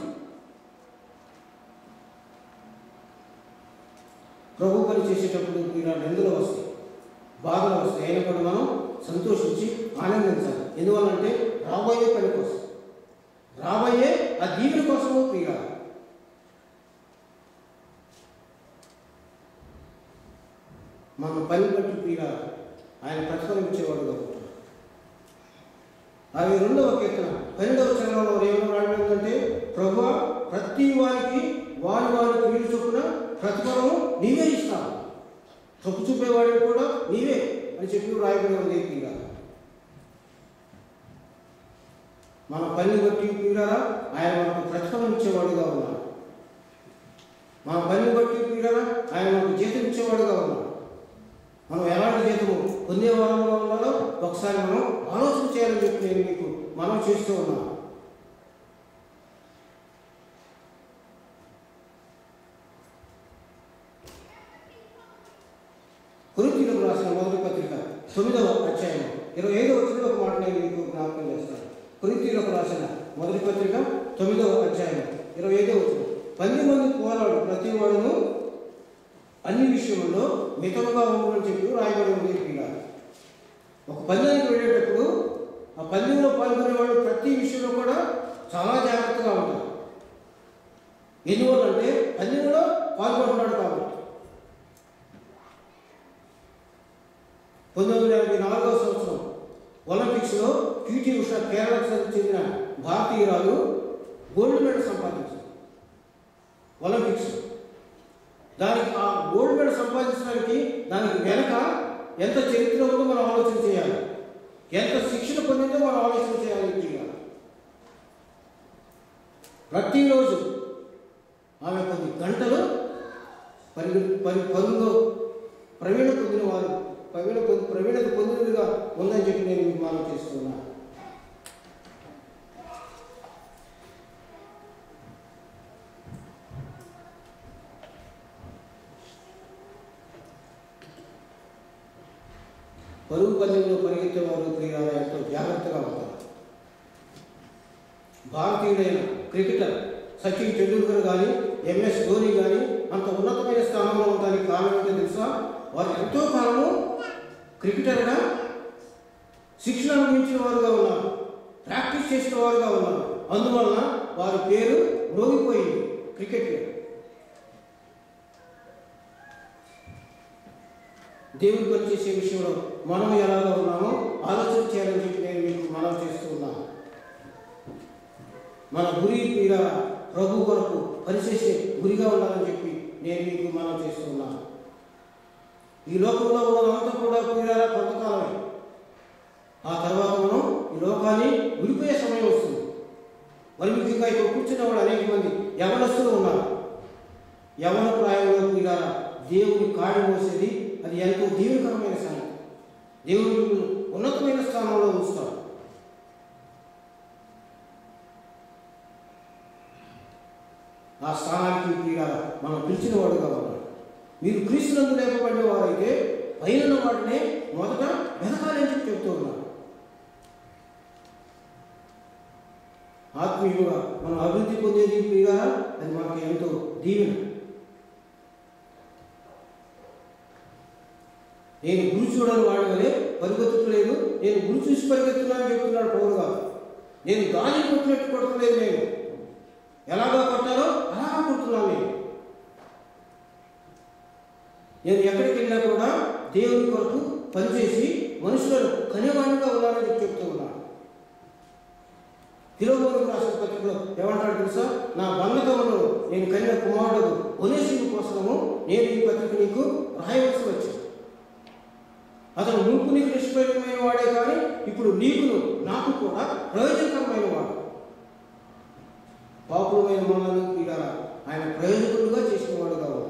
[SPEAKER 1] ప్రభు పని చేసేటప్పుడు ఇలా నిందలు వస్తాయి బాధలు వస్తాయి అయినప్పుడు మనం సంతోషించి ఆనందించాలి ఎందువల్లంటే రాబోయే పని కోసం రాబోయే ఆ దీవుని కోసము క్రీడ మన పని బట్టి క్రీడ ఆయన ప్రతిఫలం ఇచ్చేవాడుగా ఉంటాడు అవి రెండవ కీర్తన పన్నెండవ చరణంలో ఏమో రాయబడిందంటే ప్రభు ప్రతి వారికి వారి వారి క్రియలు చొప్పున ప్రతిఫలము నీవే ఇస్తావు తప్పు చూపేవాడిని కూడా నీవే అని చెప్పి రాయబడి ఉంది క్రీడ మన పని బట్టి క్రీడారా ఆయన మనకు ప్రతిఫలం ఇచ్చేవాడుగా ఉన్నాడు మన పని బట్టి క్రీడారా ఆయన మనకు జీతం ఇచ్చేవాడుగా ఉన్నాడు మనం ఎలాంటి జీతము పొందే వారంలో ఉండాలో ఒకసారి మనం ఆలోచన చేయాలని చెప్పి నేను మీకు మనం చేస్తూ ఉన్నాను కురుతీలకు రాసిన మొదటి పత్రిక తొమ్మిదవ అధ్యాయం ఇరవై ఐదవ వచ్చిన ఒక మాట నేను మీకు జ్ఞాపకం చేస్తాను కురుతీలకు రాసిన మొదటి పత్రిక తొమ్మిదవ అధ్యాయం ఇరవై ఐదవ వచ్చిన పది మంది పోరాడు ప్రతి వాడును అన్ని విషయంలో మితముగా ఉండమని చెప్పి రాయబడి ఉంది ఇక్కడ ఒక పందెంకి వెళ్ళేటప్పుడు ఆ పందెంలో పాల్గొనేవాడు ప్రతి విషయంలో కూడా చాలా జాగ్రత్తగా ఉంటారు ఎందువల్లంటే పందెంలో పాల్గొంటున్నాడు కాబట్టి పంతొమ్మిది వందల ఎనభై నాలుగవ సంవత్సరం ఒలింపిక్స్లో పీటీ ఉషా కేరళకు చెందిన భారతీయురాలు గోల్డ్ మెడల్ సంపాదించింది ఒలింపిక్స్ దానికి ఆ గోల్డ్ మెడల్ సంపాదించడానికి దానికి వెనక ఎంత చరిత్ర ఉందో మనం ఆలోచన చేయాలి ఎంత శిక్షణ పొందిందో మనం ఆలోచన చేయాలి ముఖ్యంగా ప్రతిరోజు ఆమె కొన్ని గంటలు పరి పరి పనుల్లో ప్రవీణ పొందిన వారు ప్రవీణ పొంది ప్రవీణత పొందినదిగా ఉందని చెప్పి నేను మీకు మనం చేస్తున్నాను పరుగు పందెంలో పరిగెత్తే వారు ప్రియాల ఎంతో జాగ్రత్తగా ఉంటారు భారతీయుడైన క్రికెటర్ సచిన్ టెండూల్కర్ కానీ ఎంఎస్ ధోని కానీ అంత ఉన్నతమైన స్థానంలో ఉండడానికి కారణం ఏంటో తెలుసా వారు ఎంతో కాలము క్రికెటర్గా శిక్షణ అనుభవించిన వారుగా ఉన్నారు ప్రాక్టీస్ చేసిన వారుగా ఉన్నారు అందువలన వారి పేరు మ్రోగిపోయింది క్రికెట్లో దేవుడు పనిచేసే విషయంలో మనం ఎలాగా ఉన్నామో ఆలోచన చేయాలని చెప్పి నేను మీకు మనం చేస్తూ ఉన్నాను మన గురి పీడ ప్రభు కొరకు పనిచేసే గురిగా ఉండాలని చెప్పి నేను మీకు మనం చేస్తూ ఉన్నాను ఈ లోకంలో ఉన్నదంతా కూడా పీడాల కొంతకాలమే ఆ తర్వాత మనం ఈ లోకాన్ని విడిపోయే సమయం వస్తుంది మరి మీకు ఇంకా ఇక్కడ కూర్చున్న వాళ్ళు అనేక మంది యవనస్తులు ఉన్నారు యవన ప్రాయంలో పీడాల దేవుని కాడి మోసేది అది ఎంతో దీవెనకరమైన సంగతి దేవుడు మిమ్మల్ని ఉన్నతమైన స్థానంలో ఉంచుతాడు ఆ స్థానానికి క్రీడ మనం పిలిచిన వాడుగా ఉన్నాడు మీరు క్రీస్తునందు లేకపోయిన వారైతే పైన వాటినే మొదట వెనకాలని చెప్పి చెప్తూ ఉన్నాడు ఆత్మీయుగా మనం అభివృద్ధి పొందేది క్రీడ అది మనకి ఎంతో దీవెన నేను గురి చూడని వాడవలే పరిగెత్తలేదు నేను గురి చూసి పరిగెత్తున్నాను చెప్తున్నాడు పౌరు గారు నేను గాలి కొట్టినట్టు కొట్టలేదు నేను ఎలాగా కొట్టాలో అలాగా కొడుతున్నాను నేను నేను ఎక్కడికి వెళ్ళినా కూడా దేవుని కొరకు పనిచేసి మనుషులను కనేవాడిగా ఉన్నానని చెప్పి చెప్తూ ఉన్నాను తిరుమలకు రాసిన పత్రికలో ఏమంటాడు తెలుసా నా బంధకమును నేను కనిన కుమారుడు ఒనేసిము కోసము నేను ఈ పత్రిక నీకు రాయవలసి వచ్చింది అతను నువ్వు నీకు నిష్ప్రయోజనమైన వాడే కానీ ఇప్పుడు నీకును నాకు కూడా ప్రయోజనకరమైన వాడు పాపులమైన మనల్ని పీడాల ఆయన ప్రయోజకుడుగా చేసిన వాడుగా ఉన్నాడు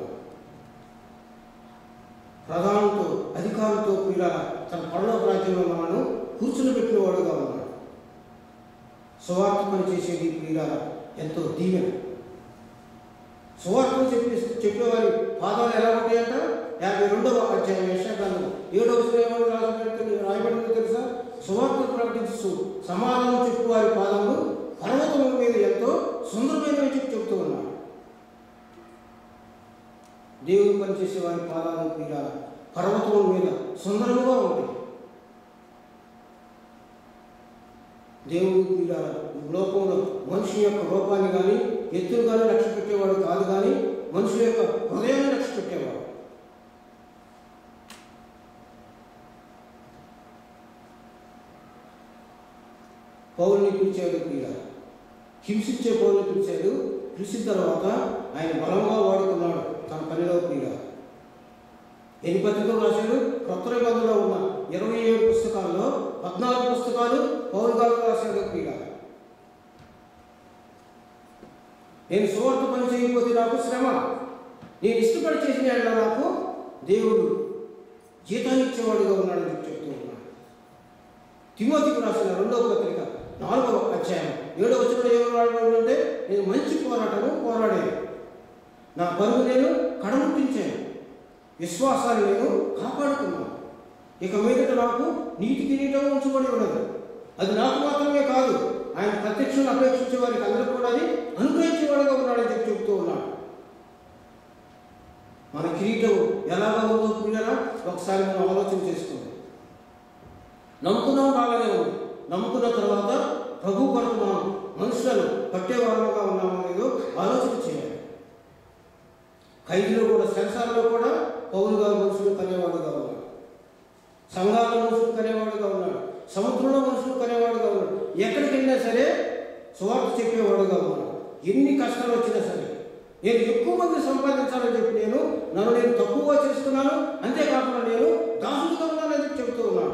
[SPEAKER 1] ప్రధానంతో అధికారులతో పీడాల తన పరలోక రాజ్యంలో మనను కూర్చుని పెట్టిన వాడుగా ఉన్నాడు సువార్త పని చేసేది పీడాల ఎంతో దీవెన సువార్తను చెప్పి చెప్పేవారి పాదాలు ఎలా ఉంటాయంట యాభై రెండవ అధ్యాయం యశాకాలం ఏడవ శ్రేణి రాజబెడుతుంది రాయబడింది తెలుసా సువార్త ప్రకటిస్తూ సమాధానం చెప్పు వారి పాదములు పర్వతముల మీద ఎంతో సుందరమైనవి చెప్పి చెప్తూ ఉన్నాడు దేవుడు పనిచేసే వారి పాదాలను క్రీడ పర్వతముల మీద సుందరముగా ఉంటాయి దేవుడు క్రీడ లోకంలో మనిషి యొక్క రూపాన్ని కానీ ఎత్తులు కానీ లక్ష్య పెట్టేవాడు కాదు కానీ మనుషుల యొక్క హృదయాన్ని లక్ష్య పెట్టేవాడు పౌరుని పిలిచాడు క్రీడ హింసించే పౌరుని పిలిచాడు పిలిచిన తర్వాత ఆయన బలంగా వాడుకున్నాడు తన పనిలో క్రీడ ఎన్ని పత్రికలు రాశాడు కొత్త నిబంధనలో ఉన్న ఇరవై ఏడు పుస్తకాల్లో పద్నాలుగు పుస్తకాలు పౌరు గారు రాశాడు క్రీడ నేను సువార్త పని చేయకపోతే నాకు శ్రమ నేను ఇష్టపడి చేసిన యెడల నాకు దేవుడు జీతాన్ని ఇచ్చేవాడుగా ఉన్నాడని చెప్పి చెప్తూ ఉన్నాడు తిమోతికి రాసిన రెండవ పత్రిక నాలుగవ అధ్యాయం ఏడవ వచ్చిన ఏమన్నాడంటే నేను మంచి పోరాటము పోరాడాను నా బరువు నేను కడముట్టించాను విశ్వాసాన్ని నేను కాపాడుకున్నాను ఇక మీదట నాకు నీతి కిరీటం ఉంచబడి ఉన్నది అది నాకు మాత్రమే కాదు ఆయన ప్రత్యక్షను అపేక్షించే వారికి అందరూ కూడా అది అనుగ్రహించేవాడుగా ఉన్నాడని చెప్పి చెప్తూ ఉన్నాడు మన కిరీటం ఎలాగా ఉందో పిల్లరా ఒకసారి మనం ఆలోచన చేసుకుందాం నమ్ముకున్నాం బాగానే ఉంది నమ్ముకున్న తర్వాత ప్రభు కొరకు మనం మనుషులను పట్టేవారుగా ఉన్నామో లేదో ఆలోచన చేయాలి ఖైదీలో కూడా సెన్సార్లో కూడా పౌరు గారు మనుషులు కనేవాడుగా ఉన్నాడు సంఘాల మనుషులు కనేవాడుగా ఉన్నాడు సముద్రంలో మనుషులు కనేవాడుగా ఉన్నాడు ఎక్కడికి వెళ్ళినా సరే సువార్త చెప్పేవాడుగా ఉన్నాడు ఎన్ని కష్టాలు వచ్చినా సరే నేను ఎక్కువ మంది సంపాదించాలని చెప్పి నేను నన్ను నేను తక్కువగా చేసుకున్నాను అంతేకాకుండా నేను దాసుడుగా ఉన్నానని చెప్పి చెబుతూ ఉన్నాను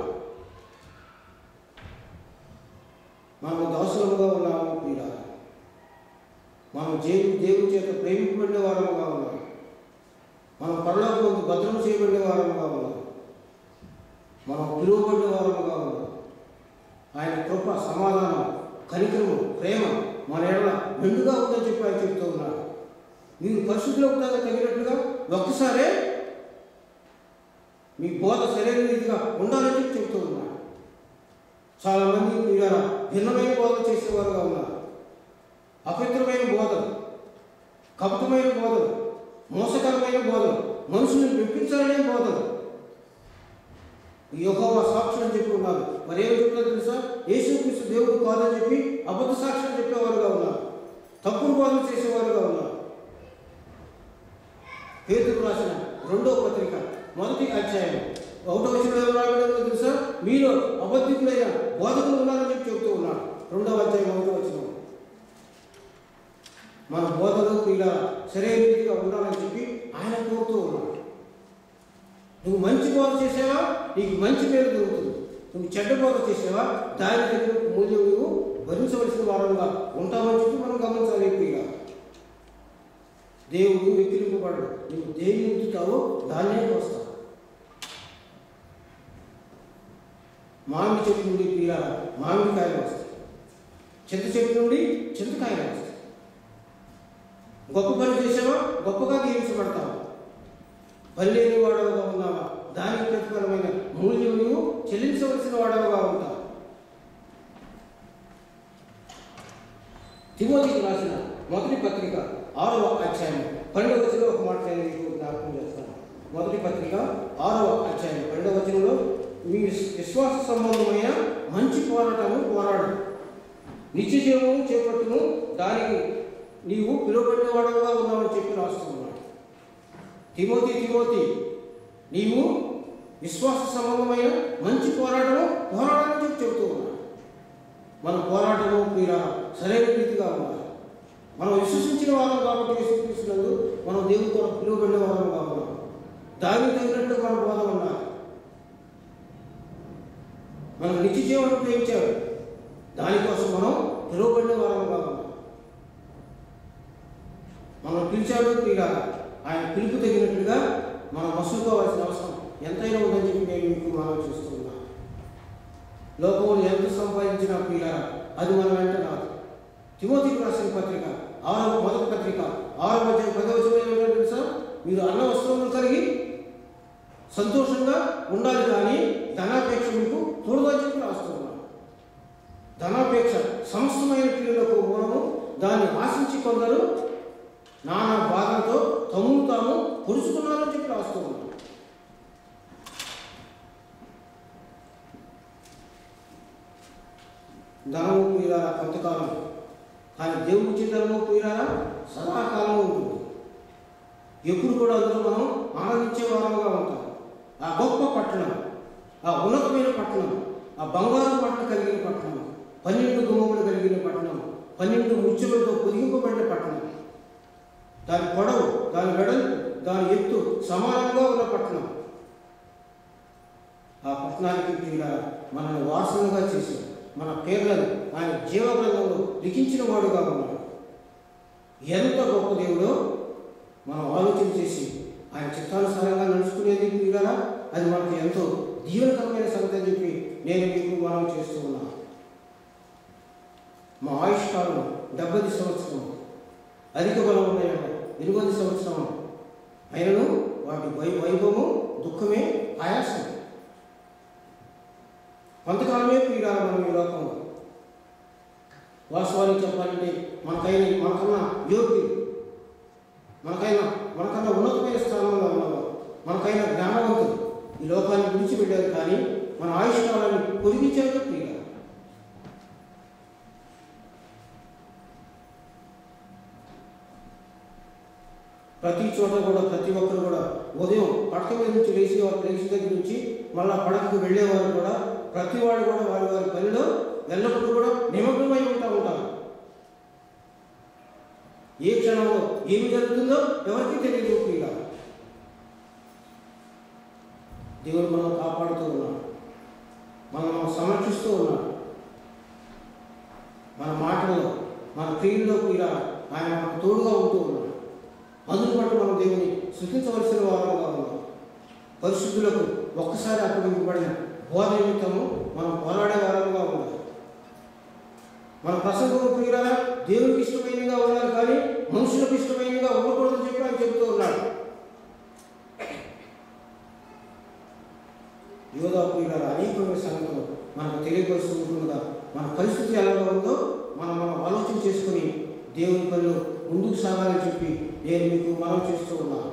[SPEAKER 1] మనం దాసులముగా ఉన్నాము పీడ మనం దేవుడు దేవుడి చేత ప్రేమింపబడిన వారముగా ఉన్నాం మనం పరలోక భద్రం చేయబడిన వారముగా ఉన్నాం మనం పిలువబడిన వారముగా ఉన్నాం ఆయన కృప సమాధానం కనికరము ప్రేమ మన ఎడల మెండుగా ఉందని చెప్పి ఆయన చెప్తూ ఉన్నాడు మీరు పరిశుద్ధులకు తగ్గ తగినట్లుగా ఒక్కసారే మీ బోధ శరీర రీతిగా ఉండాలని చెప్పి చాలా మంది ప్రియులారా భిన్నమైన బోధన చేసేవారుగా ఉన్నారు అపవిత్రమైన బోధన కపటమైన బోధన మోసకరమైన బోధన మనుషుల్ని మెప్పించాలనే బోధన యహోవా సాక్ష్యం చెప్పి ఉన్నారు మరి ఏం చెప్తారు తెలుసా యేసుక్రీస్తు దేవుడు కాదని చెప్పి అబద్ధ సాక్ష్యం చెప్పేవారుగా ఉన్నారు తప్పుడు బోధన చేసేవారుగా ఉన్నారు పేతురు రాసిన రెండో పత్రిక మొదటి అధ్యాయం ఒకటో వచ్చిన రాబడిందో తెలుసా మీరు అబద్ధికులైన బోధకులు ఉన్నారని చెప్పి చెబుతూ ఉన్నాడు రెండవ అధ్యాయం ఒకటో వచ్చిన మన బోధలు ఇలా సరైన రీతిగా ఉండాలని చెప్పి ఆయన కోరుతూ ఉన్నాడు నువ్వు మంచి బోధ చేసావా నీకు మంచి పేరు దొరుకుతుంది నువ్వు చెడ్డ బోధ చేసావా దాని దగ్గర మూల్యం నువ్వు భరించవలసిన వారంగా ఉంటామని చెప్పి మనం గమనించాలి ప్రియుగా దేవుడు వెక్కిరింపబడడు నువ్వు దేని ఉంచుతావో దాన్నే వస్తావు మామిడి చెట్టు నుండి ప్రియ మామిడికాయలు వస్తాయి చింత చెట్టు నుండి చింతకాయలు వస్తాయి గొప్ప పని చేసావా గొప్పగా దీవించబడతావా పల్లెని వాడవగా ఉన్నావా దానికి ప్రతిఫలమైన మూల్యం నువ్వు చెల్లించవలసిన వాడవగా ఉంటావు తిమోతికి రాసిన మొదటి పత్రిక ఆరవ అధ్యాయం పన్నెండవ వచనంలో ఒక మాట నేను మీకు జ్ఞాపకం చేస్తాను మొదటి పత్రిక ఆరవ అధ్యాయం పన్నెండవ వచనంలో మీ విశ్వాస సంబంధమైన మంచి పోరాటము పోరాడు నిత్య జీవము చేపట్టును దానికి నీవు పిలువబడిన వాడగా ఉన్నావని చెప్పి రాస్తున్నాడు తిమోతి తిమోతి నీవు విశ్వాస సంబంధమైన మంచి పోరాటము పోరాడని చెప్పి చెబుతూ ఉన్నాడు మన పోరాటము మీరు సరైన రీతిగా ఉండాలి మనం విశ్వసించిన వారం కాబట్టి విశ్వసిస్తున్నందు మనం దేవుడితో పిలువబడిన వారం కావాలి దానికి తగినట్టు మన బోధ ఉండాలి మనం నిత్య జీవనం ఉపయోగించాడు దానికోసం మనం పిలువబడిన వారం కావాలి మనం పిలిచాడు ఇలా ఆయన పిలుపు తగినట్లుగా మనం మసులుకోవాల్సిన అవసరం ఎంతైనా ఉందని చెప్పి నేను మీకు మనం చూస్తున్నాను లోకంలో ఎంత సంపాదించినా పిల్ల అది మన వెంట రాదు తిమోతికి రాసిన పత్రిక ఆరవ మొదటి పత్రిక ఆరవ అధ్యాయం పదవ వచనం ఏమంటారు తెలుసా మీరు అన్న వస్త్రములు కలిగి సంతోషంగా ఉండాలి కానీ ధనాపేక్ష మీకు తోడుదని చెప్పి రాస్తున్నాను ధనాపేక్ష సమస్తమైన పిల్లలకు మూలము దాన్ని ఆశించి కొందరు నానా బాధలతో తమ్మును తాము పొడుచుకున్నారని చెప్పి రాస్తూ ఉన్నాను ధనము ప్రియులారా కొంతకాలం కానీ దేవుడి ఇచ్చే ధనము ప్రియులారా సదాకాలం ఉంటుంది ఎప్పుడు కూడా అందులో మనం ఆనందించే వారంగా ఉంటాం ఆ గొప్ప పట్టణం ఆ ఉన్నతమైన పట్టణం ఆ బంగారు పట్టణం కలిగిన పట్టణం పన్నెండు గుమ్మములు కలిగిన పట్టణం పన్నెండు ముచ్చులతో పొదిగింపబడిన పట్టణం దాని పొడవు దాని వెడల్పు దాని ఎత్తు సమానంగా ఉన్న పట్టణం ఆ పట్టణానికి ప్రియుల మనల్ని వాసనగా చేశాడు మన పేర్లను ఆయన జీవగ్రంథంలో లిఖించిన వాడుగా ఉన్నాడు ఎంత గొప్ప దేవుడో మనం ఆలోచన చేసి ఆయన చిత్తానుసారంగా నడుచుకునేది ప్రియులరా అది మనకు ఎంతో దీవెనకరమైన సంగతి అని చెప్పి నేను మీకు మనం చేస్తూ ఉన్నాను మా ఆయుష్ కాలం డెబ్బై సంవత్సరం అధిక బలం ఉన్నాయంట ఎనిమిది సంవత్సరం అయినను వాటి వై వైభవము దుఃఖమే ఆయాసం కొంతకాలమే పీడ మనం ఈ లోకంలో వాస్తవానికి చెప్పాలంటే మనకైనా మనకన్నా యోగ్యులు మనకైనా మనకన్నా ఉన్నతమైన స్థానంలో ఉన్నవారు మనకైనా జ్ఞానవంతులు ఈ లోకాన్ని విడిచిపెట్టారు కానీ మన ఆయుష్ కాలాన్ని పొదిగించారు పీడ ప్రతి చోట కూడా ప్రతి ఒక్కరు కూడా ఉదయం పడక మీద నుంచి లేచి వారు లేచి దగ్గర నుంచి మళ్ళా పడకకు వెళ్ళేవారు కూడా ప్రతి వాడు కూడా వారి వారి పనిలో ఎల్లప్పుడూ కూడా నిమగ్నమై ఉంటా ఉంటారు ఏ క్షణంలో ఏమి జరుగుతుందో ఎవరికి తెలియదు ప్రియుల దేవుడు మనం కాపాడుతూ ఉన్నాడు మనం సంరక్షిస్తూ ఉన్నాడు మన మాటల్లో మన క్రియల్లో ఇలా ఆయన మనకు తోడుగా ఉంటూ ఉన్నాడు అందుకు బట్టి మనం దేవుని శృతించవలసిన వారంగా ఉన్నాం పరిశుద్ధులకు ఒక్కసారి అప్పగింపబడిన బోధ నిమిత్తము మనం పోరాడే వారంగా ఉండాలి మన ప్రసంగం ప్రియురాలా దేవునికి ఇష్టమైనగా ఉండాలి కానీ మనుషులకు ఇష్టమైనగా ఉండకూడదని చెప్పి ఆయన చెబుతూ ఉన్నాడు యోధా ప్రియుల పిల్లలు అనేకమైన సంగతులు మనకు తెలియపరుస్తూ ఉంటుండగా మన పరిస్థితి ఎలాగా ఉందో మనం మనం ఆలోచన చేసుకుని దేవుని పనులు ముందుకు సాగాలని చెప్పి నేను మీకు మనం చేస్తూ ఉన్నాను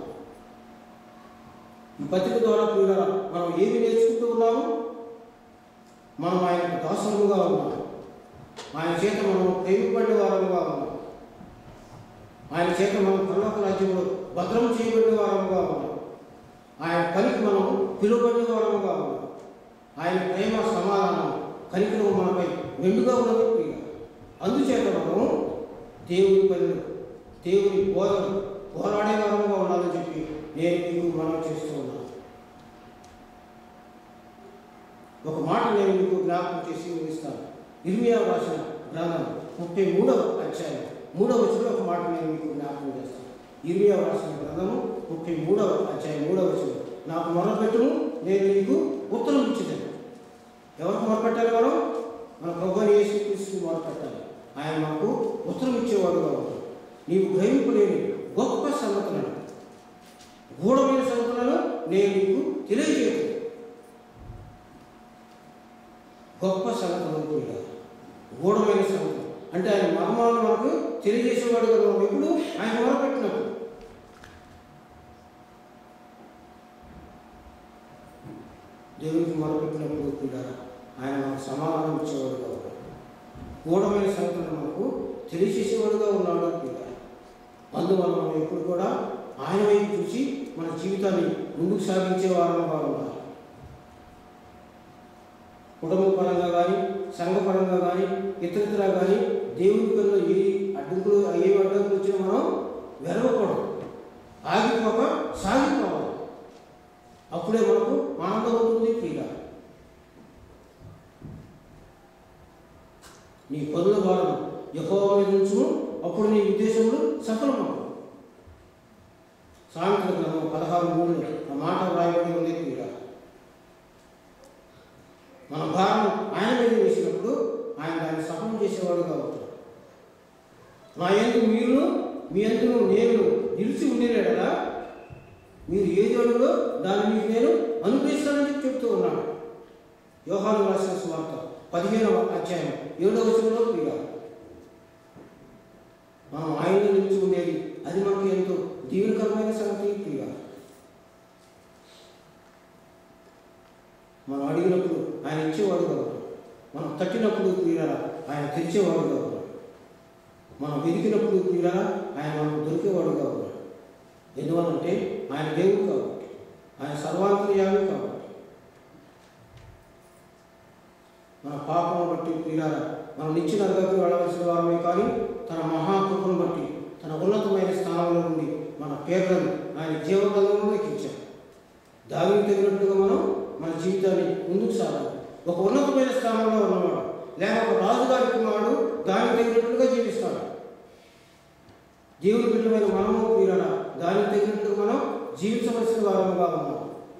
[SPEAKER 1] ఈ పత్రిక ద్వారా కూడా మనం ఏమి నేర్చుకుంటూ ఉన్నాము మనం ఆయనకు దాసముగా ఉన్నాం ఆయన చేత మనం ప్రేమిపడే వారముగా ఉన్నాం ఆయన చేత మనం పరలోక రాజ్యంలో భద్రం చేయబడిన వారముగా ఉన్నాం ఆయన పనికి మనం పిలువబడిన వారముగా ఉన్నాం ఆయన ప్రేమ సమాధానం కనికరం మనపై మెండుగా ఉన్నది ప్రియ అందుచేత మనము దేవుని పనులు దేవుని బోధన పోరాడే వారముగా ఉండాలని చెప్పి నేను మీకు మనం చేస్తూ ఉన్నాను ఒక మాట నేను మీకు జ్ఞాపకం చేసి ముగిస్తాను ఇర్మియా రాసిన గ్రంథం ముప్పై మూడవ అధ్యాయం మూడవ వచనంలో ఒక మాట నేను మీకు జ్ఞాపకం చేస్తాను ఇర్మియా రాసిన గ్రంథము ముప్పై మూడవ అధ్యాయం మూడవ వచనం నాకు మొరపెట్టును నేను నీకు ఉత్తరం ఇచ్చేదాను ఎవరికి మొరపెట్టాలి మనం మన ప్రభు యేసు క్రీస్తుని మొరపెట్టాలి ఆయన మనకు ఉత్తరం ఇచ్చేవాడుగా ఉంటాడు నీవు గ్రహింపలేని గొప్ప సంగతులను గూఢమైన సంగతులను నేను నీకు తెలియజేయను గొప్ప సంగతులు కూడా గూఢమైన సంగతులు అంటే ఆయన మర్మాలను మనకు తెలియజేసేవాడు కదా మనం ఎప్పుడు ఆయన మొరపెట్టినప్పుడు దేవునికి మొరపెట్టినప్పుడు కూడా ఆయన మనకు సమాధానం ఇచ్చేవాడుగా ఉన్నాడు గూఢమైన సంగతులను మనకు తెలియజేసేవాడుగా ఉన్నాడు కూడా అందువల్ల మనం ఎప్పుడు కూడా ఆయన వైపు చూసి మన జీవితాన్ని ముందుకు సాగించే వారంగా ఉండాలి కుటుంబ పరంగా కానీ సంఘపరంగా కానీ ఇతరితర కానీ దేవుని పనిలో ఏ అడ్డంకులు ఏ అడ్డంకులు వచ్చినా మనం వెరవకూడదు ఆగిపోక సాగిపోవాలి అప్పుడే మనకు ఆనందం ఉంటుంది ప్రియ నీ పనుల భారం ఎక్కువ ఉంచును అప్పుడు నీ ఉద్దేశములు సఫలమవు సాయంత్రం గ్రంథం పదహారు మూడు ఆ మాట వ్రాయబడి ఉంది ప్రియ మన భారం ఆయన మీద వేసినప్పుడు ఆయన దాన్ని సఫలం చేసేవాడుగా ఉంటాడు నా ఎందు మీరు మీ ఎందుకు నేను నిలిచి ఉండేలేడలా మీరు ఏది అడుగులో దాన్ని మీకు నేను అనుగ్రహిస్తానని చెప్పి చెప్తూ ఉన్నాడు యోహాను రాసిన స్వార్త పదిహేనవ అధ్యాయం ఏడవ వచనంలో ప్రియ మనం ఆయన నిలిచి ఉండేది అది మనకు ఎంతో దీవెనకరమైన సంగతి ప్రియ మనం అడిగినప్పుడు ఆయన ఇచ్చేవాడుగా ఉన్నాడు మనం తట్టినప్పుడు ప్రియులరా ఆయన తెరిచేవాడుగా ఉన్నాడు మనం వెతికినప్పుడు ప్రియులరా ఆయన మనకు దొరికేవాడుగా ఉన్నాడు ఎందువల్లంటే ఆయన దేవుడు కాబట్టి ఆయన సర్వాంతర్యామి కాబట్టి మన పాపం బట్టి ప్రియులారా మనం నిత్య నరకకు వెళ్ళవలసిన వారమే కానీ తన మహాకృపను బట్టి తన ఉన్నతమైన స్థానంలో నుండి మన పేర్లను ఆయన జీవనంలో ఎక్కించాడు దావిని తగినట్టుగా మనం మన జీవితాన్ని ముందుకు సాగాలి ఒక ఉన్నతమైన స్థానంలో ఉన్నవాడు లేక ఒక రాజుగారి కుమారుడు దానికి తగినట్టుగా జీవిస్తాడు దేవుని బిడ్డమైన మనము వీరన దానికి తగినట్టుగా మనం జీవించవలసిన వారముగా ఉన్నాం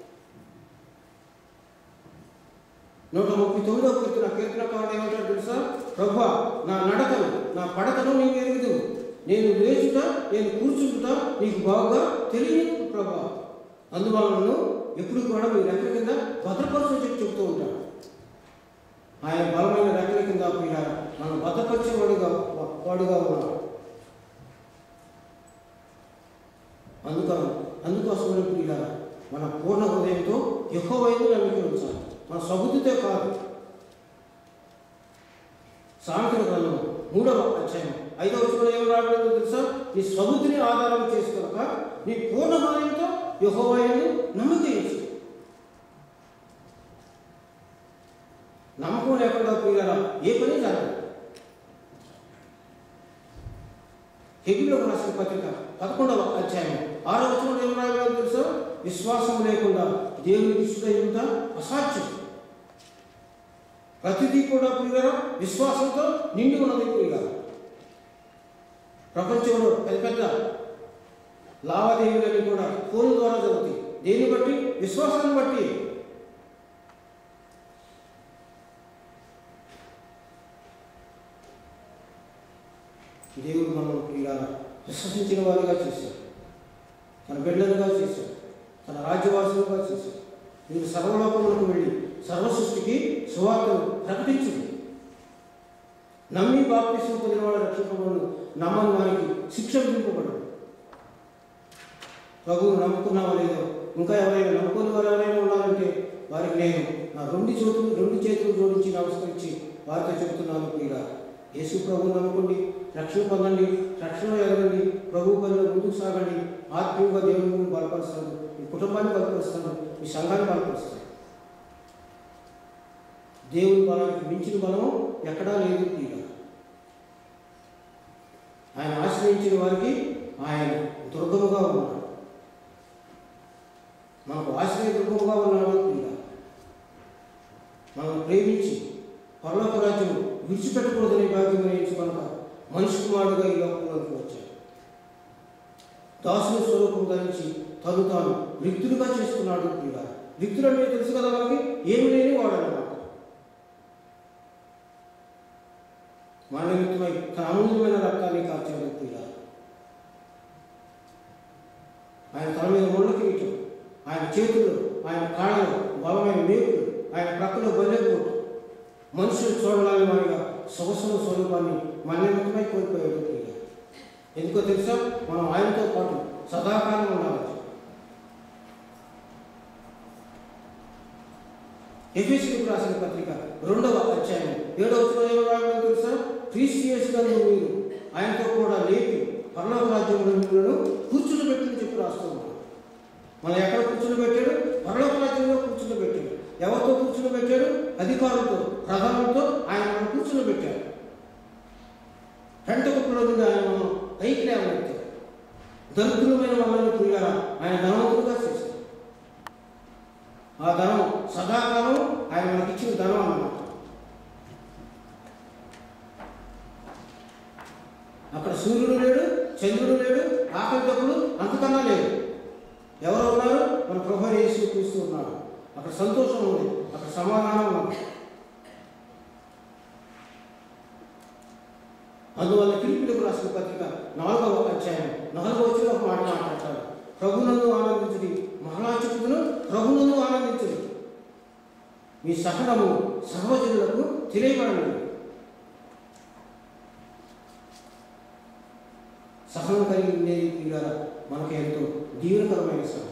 [SPEAKER 1] నూట ముప్పై తొమ్మిదవ కీర్తన కీర్తనకారుడు ఏమంటాడు తెలుసా ప్రభా నా నడకను నా పడకను నీవు ఎరుగుదు నేను లేచుట నేను కూర్చుంటుట నీకు బాగా తెలియదు ప్రభా అందువలన ఎప్పుడు కూడా మీ రెక్కల కింద భద్రపరచని చెప్పి చెప్తూ ఉంటాడు ఆయన బలమైన రెక్కల కింద ప్రియ మనం భద్రపరిచేవాడుగా వాడుగా ఉన్నాడు అందుకని అందుకోసమని ప్రియ మన పూర్ణ హృదయంతో ఎక్కువ వైపు నమ్మిక ఉంచాలి మన సబుద్ధితో కాదు సాయంత్రం గ్రంథం మూడవ అధ్యాయం ఐదవ వచనంలో ఏం రాబడిందో తెలుసా నీ సబుద్ధిని ఆధారం చేసుకోక నీ పూర్ణ హృదయంతో యహోవైను నమ్మిక ఉంచు నమ్మకం లేకుండా ప్రియారా ఏ పని జరగదు హెబిలోకి రాసిన పత్రిక పదకొండవ అధ్యాయం ఆరో వచనంలో ఏం రాయబడిందో తెలుసా విశ్వాసం లేకుండా దేవునికి ఇష్టత అసాధ్యం ప్రతిదీ కూడా ప్రియుల విశ్వాసంతో నిండి ఉన్నది ప్రియుల ప్రపంచంలో పెద్ద పెద్ద లావాదేవీలన్నీ కూడా ఫోన్ ద్వారా జరుగుతాయి దేన్ని బట్టి విశ్వాసాన్ని బట్టి దేవుడు మనం ప్రియుల విశ్వసించిన వారిగా చేశాడు తన బిడ్డలుగా చేశాడు తన రాజ్యవాసులుగా చేశాడు మీరు సర్వలోకములకు వెళ్ళి సర్వ సృష్టికి సువార్తను ప్రకటించింది నమ్మి బాప్తిసం పొందినవాడు రక్షింపబడు నమ్మని వారికి శిక్ష విధింపబడు ప్రభువు నమ్ముకున్నావా లేదో ఇంకా ఎవరైనా నమ్ముకుని వారు ఎవరైనా ఉన్నారంటే వారికి నేను నా రెండు చేతులు రెండు చేతులు జోడించి నమస్కరించి వారితో చెబుతున్నాను ప్రియుల యేసు ప్రభువు నమ్ముకోండి రక్షణ పొందండి రక్షణ ఎదగండి ప్రభు పనిలో ముందుకు సాగండి ఆత్మీయంగా దేవుని బలపరుస్తాను మీ కుటుంబాన్ని బలపరుస్తాను మీ సంఘాన్ని బలపరుస్తాను దేవుని బలానికి మించిన బలం ఎక్కడా లేదు ప్రియుల ఆయన ఆశ్రయించిన వారికి ఆయన దుర్గముగా ఉన్నాడు మనకు ఆశ్రయ దుర్గముగా ఉన్నాడు ప్రియుల మనం ప్రేమించి పరలోక రాజ్యం విడిచిపెట్టకూడదని భాగ్యం గ్రహించి కనుక మనిషి కుమారుడుగా ఈ లోకంలోకి వచ్చాడు దాసుని స్వరూపం ధరించి తను తాను రిక్తులుగా చేసుకున్నాడు ప్రియుల రిక్తులు అంటే తెలుసు కదా మనకి ఏమి లేని వాడన్నమాట మన నిమిత్తమై తన అమూల్యమైన రక్తాన్ని కార్చాడు ప్రియుల ఆయన తల మీద ముళ్ళ కిరీటం ఆయన చేతులు ఆయన కాళ్ళలో బలమైన మేకులు ఆయన ప్రక్కలో బల్లెపోటు మనుషులు చూడడానికి వారిగా సొగసుల స్వరూపాన్ని మన నిమిత్తమై కోల్పోయాడు ప్రియుల ఎందుకో తెలుసా మనం ఆయనతో పాటు సదాకాలం ఉండాలి ఎఫీసీలకు రాసిన పత్రిక రెండవ అధ్యాయం ఏడవ ఏమో రాయడం తెలుసా క్రీస్టియస్గా మీరు ఆయనతో కూడా లేపి పర్ణవ రాజ్యంలో మిమ్మల్ని కూర్చుని పెట్టిన చెప్పి రాస్తున్నాడు మనం ఎక్కడ కూర్చుని పెట్టాడు పర్లోక రాజ్యంలో కూర్చుని పెట్టాడు ఎవరితో కూర్చుని పెట్టాడు అధికారులతో ప్రధానులతో ఆయన మనం కూర్చుని పెట్టాడు పెంట కుప్పలో నుండి ఆయన మనం పైకి లేవనెత్తాడు దరిద్రమైన మనల్ని ప్రియారా ఆయన ధనవంతులుగా చేశాడు ఆ ధనం సదాకాలం ఆయన మనకిచ్చిన ధనం అన్నమాట అక్కడ సూర్యుడు లేడు చంద్రుడు లేడు ఆకలి తప్పుడు అంతకన్నా లేడు ఎవరు ఉన్నారు మన ప్రభు యేసు క్రీస్తు ఉన్నాడు అక్కడ సంతోషం ఉంది అక్కడ సమాధానం ఉంది అందువల్ల పిలుపులకు రాసిన పత్రిక నాలుగవ అధ్యాయం నాలుగవ వచ్చిన ఒక మాట మాట్లాడతాడు ప్రభునందు ఆనందించుడి మరలా చెప్పుకును ప్రభునందు ఆనందించుడి మీ సహనము సర్వజనులకు తెలియబడండి సహనం కలిగి ఉండేది ప్రియుల మనకు ఎంతో దీవెనకరమైన సంగతి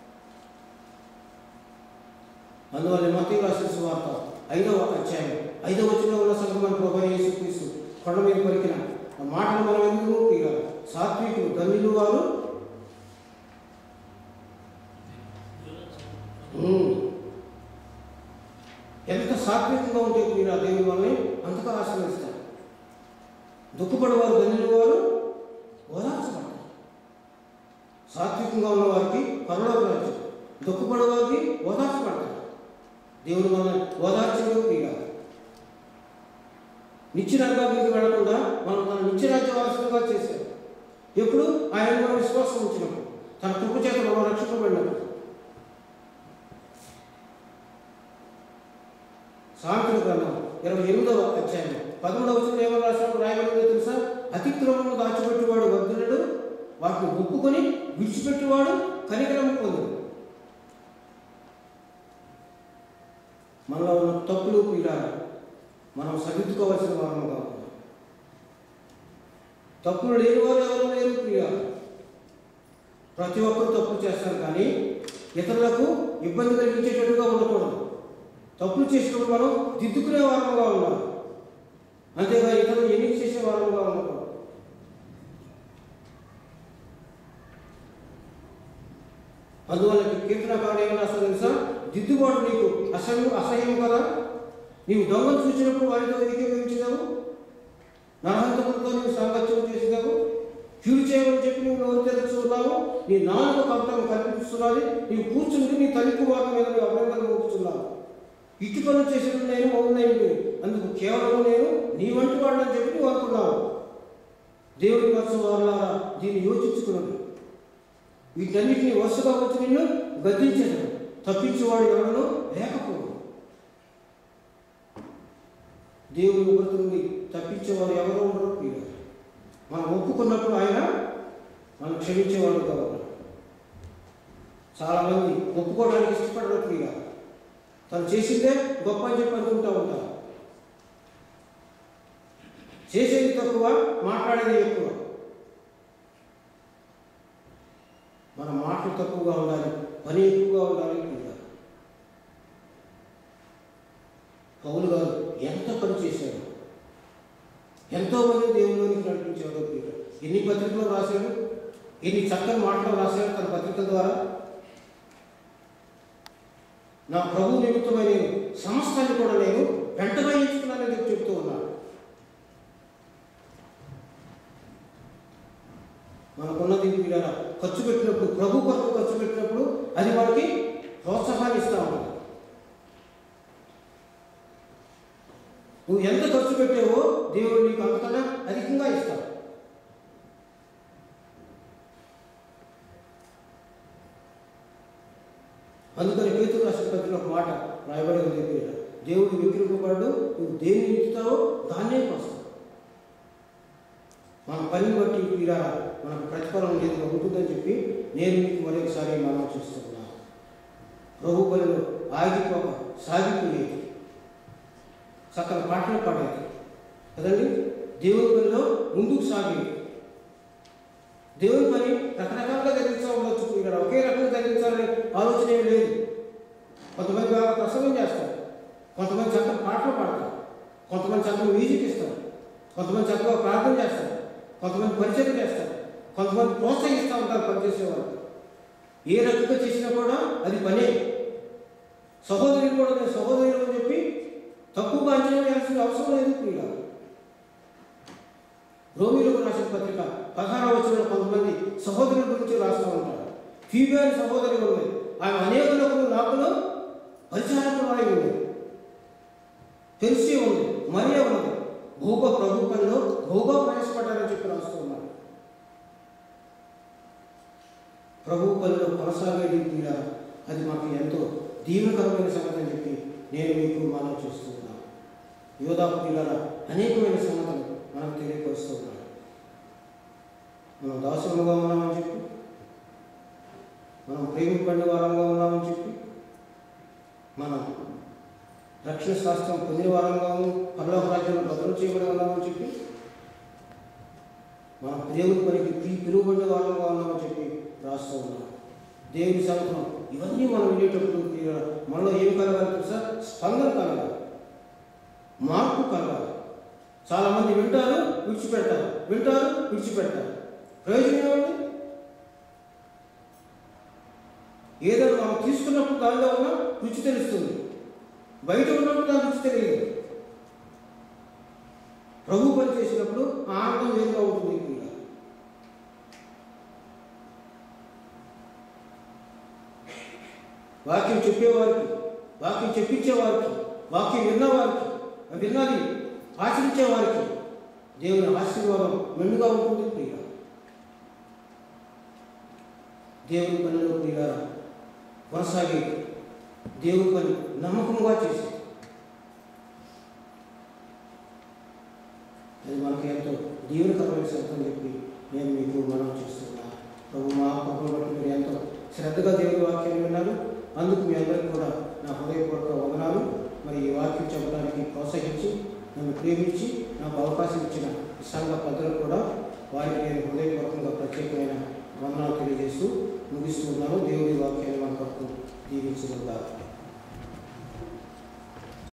[SPEAKER 1] అందువల్ల మతీ రాసిన సువార్త ఐదవ అధ్యాయం ఐదవ వచ్చిన ఉన్న సంఘం మన ప్రభు యేసుక్రీస్తు కొండ మీద పలికిన ఆ మాటలు మనం ఎందుకు ప్రియుల సాత్వికులు ధన్యులు వారు ఉమ్. ఎంత సాత్వికంగా ఉంటే మీరు ఆ దేవుని వల్లనే అంతగా ఆశ్రయిస్తారు దుఃఖపడేవారు ధన్యులు వారు ఓదార్చబడతారు సాత్వికంగా ఉన్న వారికి పరలోక రాజ్యం దుఃఖపడే వారికి ఓదార్చబడతారు దేవుని వల్ల ఓదార్చడం తీరాలి నిత్యరాజ్యానికి వెళ్లకుండా మనం తన నిత్యరాజ్య వారసులుగా చేశారు ఎప్పుడు ఆయన మనం విశ్వాసం ఉంచినప్పుడు తన కృప చేత మనం రక్షింపబడినప్పుడు సాంఖ్యుల గ్రంథం ఇరవై ఎనిమిదవ అధ్యాయం పదమూడవ వచ్చిన ఏమో రాసినప్పుడు రాయబడిందో తెలుసా అతిక్రమము దాచిపెట్టువాడు వర్ధనుడు వాటిని ఒప్పుకొని విడిచిపెట్టువాడు కనికరము పొందుడు మనలో ఉన్న తప్పులు పీడాలు మనం సరిదిద్దుకోవాల్సిన వారముగా ఉన్నాం తప్పులు లేని వారు ఎవరు లేరు ప్రియ ప్రతి ఒక్కరు తప్పులు చేస్తారు కానీ ఇతరులకు ఇబ్బంది కలిగించేటట్టుగా ఉండకూడదు తప్పులు చేసినప్పుడు మనం దిద్దుకునే వారముగా ఉండాలి అంతేగా ఇతరులు ఎన్నిక చేసే వారముగా ఉండకూడదు అందువల్ల కీర్తనకారుడు ఏమని రాస్తాడు తెలుసా దిద్దుబాటు నీకు అసహ్యం అసహ్యం కదా నీవు దొంగలు చూసినప్పుడు వారితో ఏకీభవించినావు నరహంతకులతో నీవు సాంగత్యం చేసినావు క్యూరు చేయమని చెప్పి నువ్వు నోరు తెరుచున్నావు నీ నాలుగు కవితం కల్పిస్తున్నది నీవు కూర్చుండి నీ తల్లి వారి మీద నువ్వు అభినందన మోపుతున్నావు ఇటు పనులు చేసిన నేను మౌనైంది అందుకు కేవలం నేను నీ వంటి వాడని చెప్పి నువ్వు అనుకున్నావు దేవుడి కోసం వాళ్ళారా దీన్ని యోచించుకున్నాడు వీటన్నిటిని వరుసగా వచ్చి నిన్ను గద్దించదు తప్పించేవాడు ఎవడనో లేకపోవడం దేవుని ఉగ్రత నుండి తప్పించేవారు ఎవరో ఉండరు ప్రియ మనం ఒప్పుకున్నప్పుడు ఆయన మనం క్షమించేవాడు కావాలి చాలామంది ఒప్పుకోవడానికి ఇష్టపడరు ప్రియ తను చేసిందే గొప్ప అని చెప్పి అనుకుంటూ ఉంటారు చేసేది తక్కువ మాట్లాడేది ఎక్కువ మన మాటలు తక్కువగా ఉండాలి పని ఎక్కువగా ఉండాలి ప్రియులారా. పౌలు గారు ఎంత పని చేశాడు ఎంతో మంది దేవుళ్ళలోనికి నడిపించాడు ప్రియులారా. ఎన్ని పత్రికలు రాశాడు ఎన్ని చక్కని మాటలు రాశాడు తన పత్రికల ద్వారా నా ప్రభు నిమిత్తమై నేను సమస్తాన్ని కూడా నేను వెంటనే ఎంచుకున్నానని చెప్పి చెప్తూ ఉన్నాడు మనకున్నది వీళ్ళ ఖర్చు పెట్టినప్పుడు ప్రభు కొరకు ఖర్చు పెట్టినప్పుడు అది మనకి ప్రోత్సాహాన్ని ఇస్తూ ఉంటుంది నువ్వు ఎంత ఖర్చు పెట్టావో దేవుడు నీకు అంతకన్నా అధికంగా ఇస్తాడు అందుకని పేతురు రాసిన పత్రికలో ఒక మాట రాయబడి ఉంది ఇక్కడ. దేవుడు విగ్రహపడు నువ్వు దేన్ని ఇస్తావో దాన్నే కోసం మన పనిని బట్టి ఇలా మనకు ప్రతిఫలం ఏదో ఉంటుందని చెప్పి నేను మీకు మరొకసారి మనం చూస్తున్నాను ప్రభు పనిలో ఆగిపోక సాగిపోయేది చక్కని పాటలు పాడేది కదండి దేవుని పనిలో ముందుకు సాగేది దేవుని పని రకరకాలుగా జరిగించా ఉండొచ్చు ఇక్కడ ఒకే రకంగా జరిగించాలనే ఆలోచన ఏమీ లేదు కొంతమంది బాగా ప్రసంగం చేస్తారు కొంతమంది చక్కని పాటలు పాడతారు కొంతమంది చక్కని మ్యూజిక్ ఇస్తారు కొంతమంది చక్కగా ప్రార్థన చేస్తారు కొంతమంది పరిచయం చేస్తారు కొంతమంది ప్రోత్సహిస్తూ ఉంటారు పనిచేసేవారు ఏ రకంగా చేసినా కూడా అది పనే సహోదరులు కూడా నేను సహోదరులు అని చెప్పి తక్కువగా అంచనా వేయాల్సిన అవసరం లేదు ప్రియుల రోమిలకు రాసిన పత్రిక పదహారవ వచ్చిన కొంతమంది సహోదరుల గురించి రాస్తూ ఉంటారు ఫీబే అని సహోదరి ఉంది ఆమె అనేకులకు నాకులు పరిచారకురాలై ఉంది తెలిసి ఉంది మరియ ఉంది భూగ ప్రభు పనిలో భూగ ప్రవేశపడ్డారని చెప్పి రాస్తూ ఉన్నారు ప్రభు పనిలో కొనసాగేది తీరా అది మాకు ఎంతో దీవెనకరమైన సంగతి అని చెప్పి నేను మీకు మనం చేస్తున్నాను యోధాపు పిల్లల అనేకమైన సంగతులు మనకు తెలియపరుస్తూ ఉన్నాడు మనం దాసులుగా ఉన్నామని చెప్పి మనం ప్రేమిపడిన వారంగా ఉన్నామని చెప్పి మనం రక్షణ శాస్త్రం పొందిన వారంగా పర్లోక రాజ్యంలో భద్రం చేయబడి ఉన్నామని చెప్పి మనం దేవుని పనికి పి పిలువబడిన వారంగా ఉన్నామని చెప్పి రాస్తూ ఉన్నాం దేవుని సంగతం ఇవన్నీ మనం వినేటప్పుడు మనలో ఏమి కలగాలి తెలుసా స్పందన కలగాలి మార్పు కలగాలి చాలామంది వింటారు విడిచిపెడతారు వింటారు విడిచిపెడతారు ప్రయోజనం ఏముంది ఏదైనా మనం తీసుకున్నప్పుడు దానిలో ఉన్న రుచి తెలుస్తుంది బయట ఉన్నప్పుడు దాని రుచి తెలియదు ప్రభు పని చేసినప్పుడు ఆ ఆనందం వేరుగా ఉంటుంది ప్రియుల. వాక్యం చెప్పేవారికి వాక్యం చెప్పించేవారికి వాక్యం విన్నవారికి విన్నది ఆచరించేవారికి దేవుని ఆశీర్వాదం మెండుగా ఉంటుంది ప్రియ దేవుని పనిలో ప్రియ కొనసాగి దేవుని పని నమ్మకంగా చేసి అది మనకి ఎంతో దీవెనకరమైన సంగతి అని చెప్పి నేను మీకు మనం చేస్తున్నా ప్రభు మా ప్రభుని బట్టి మీరు ఎంతో శ్రద్ధగా దేవుని వాక్యాన్ని విన్నారు అందుకు మీ అందరికీ కూడా నా హృదయపూర్వక వందనాలు మరి ఈ వాక్యం చెప్పడానికి ప్రోత్సహించి నన్ను ప్రేమించి నాకు అవకాశం ఇచ్చిన ఈ సంఘ పెద్దలు కూడా వారికి నేను హృదయపూర్వకంగా ప్రత్యేకమైన వందనాలు తెలియజేస్తూ ముగిస్తూ ఉన్నాను దేవుడి వాక్యాన్ని మన కొరకు దీవించుకుంటారు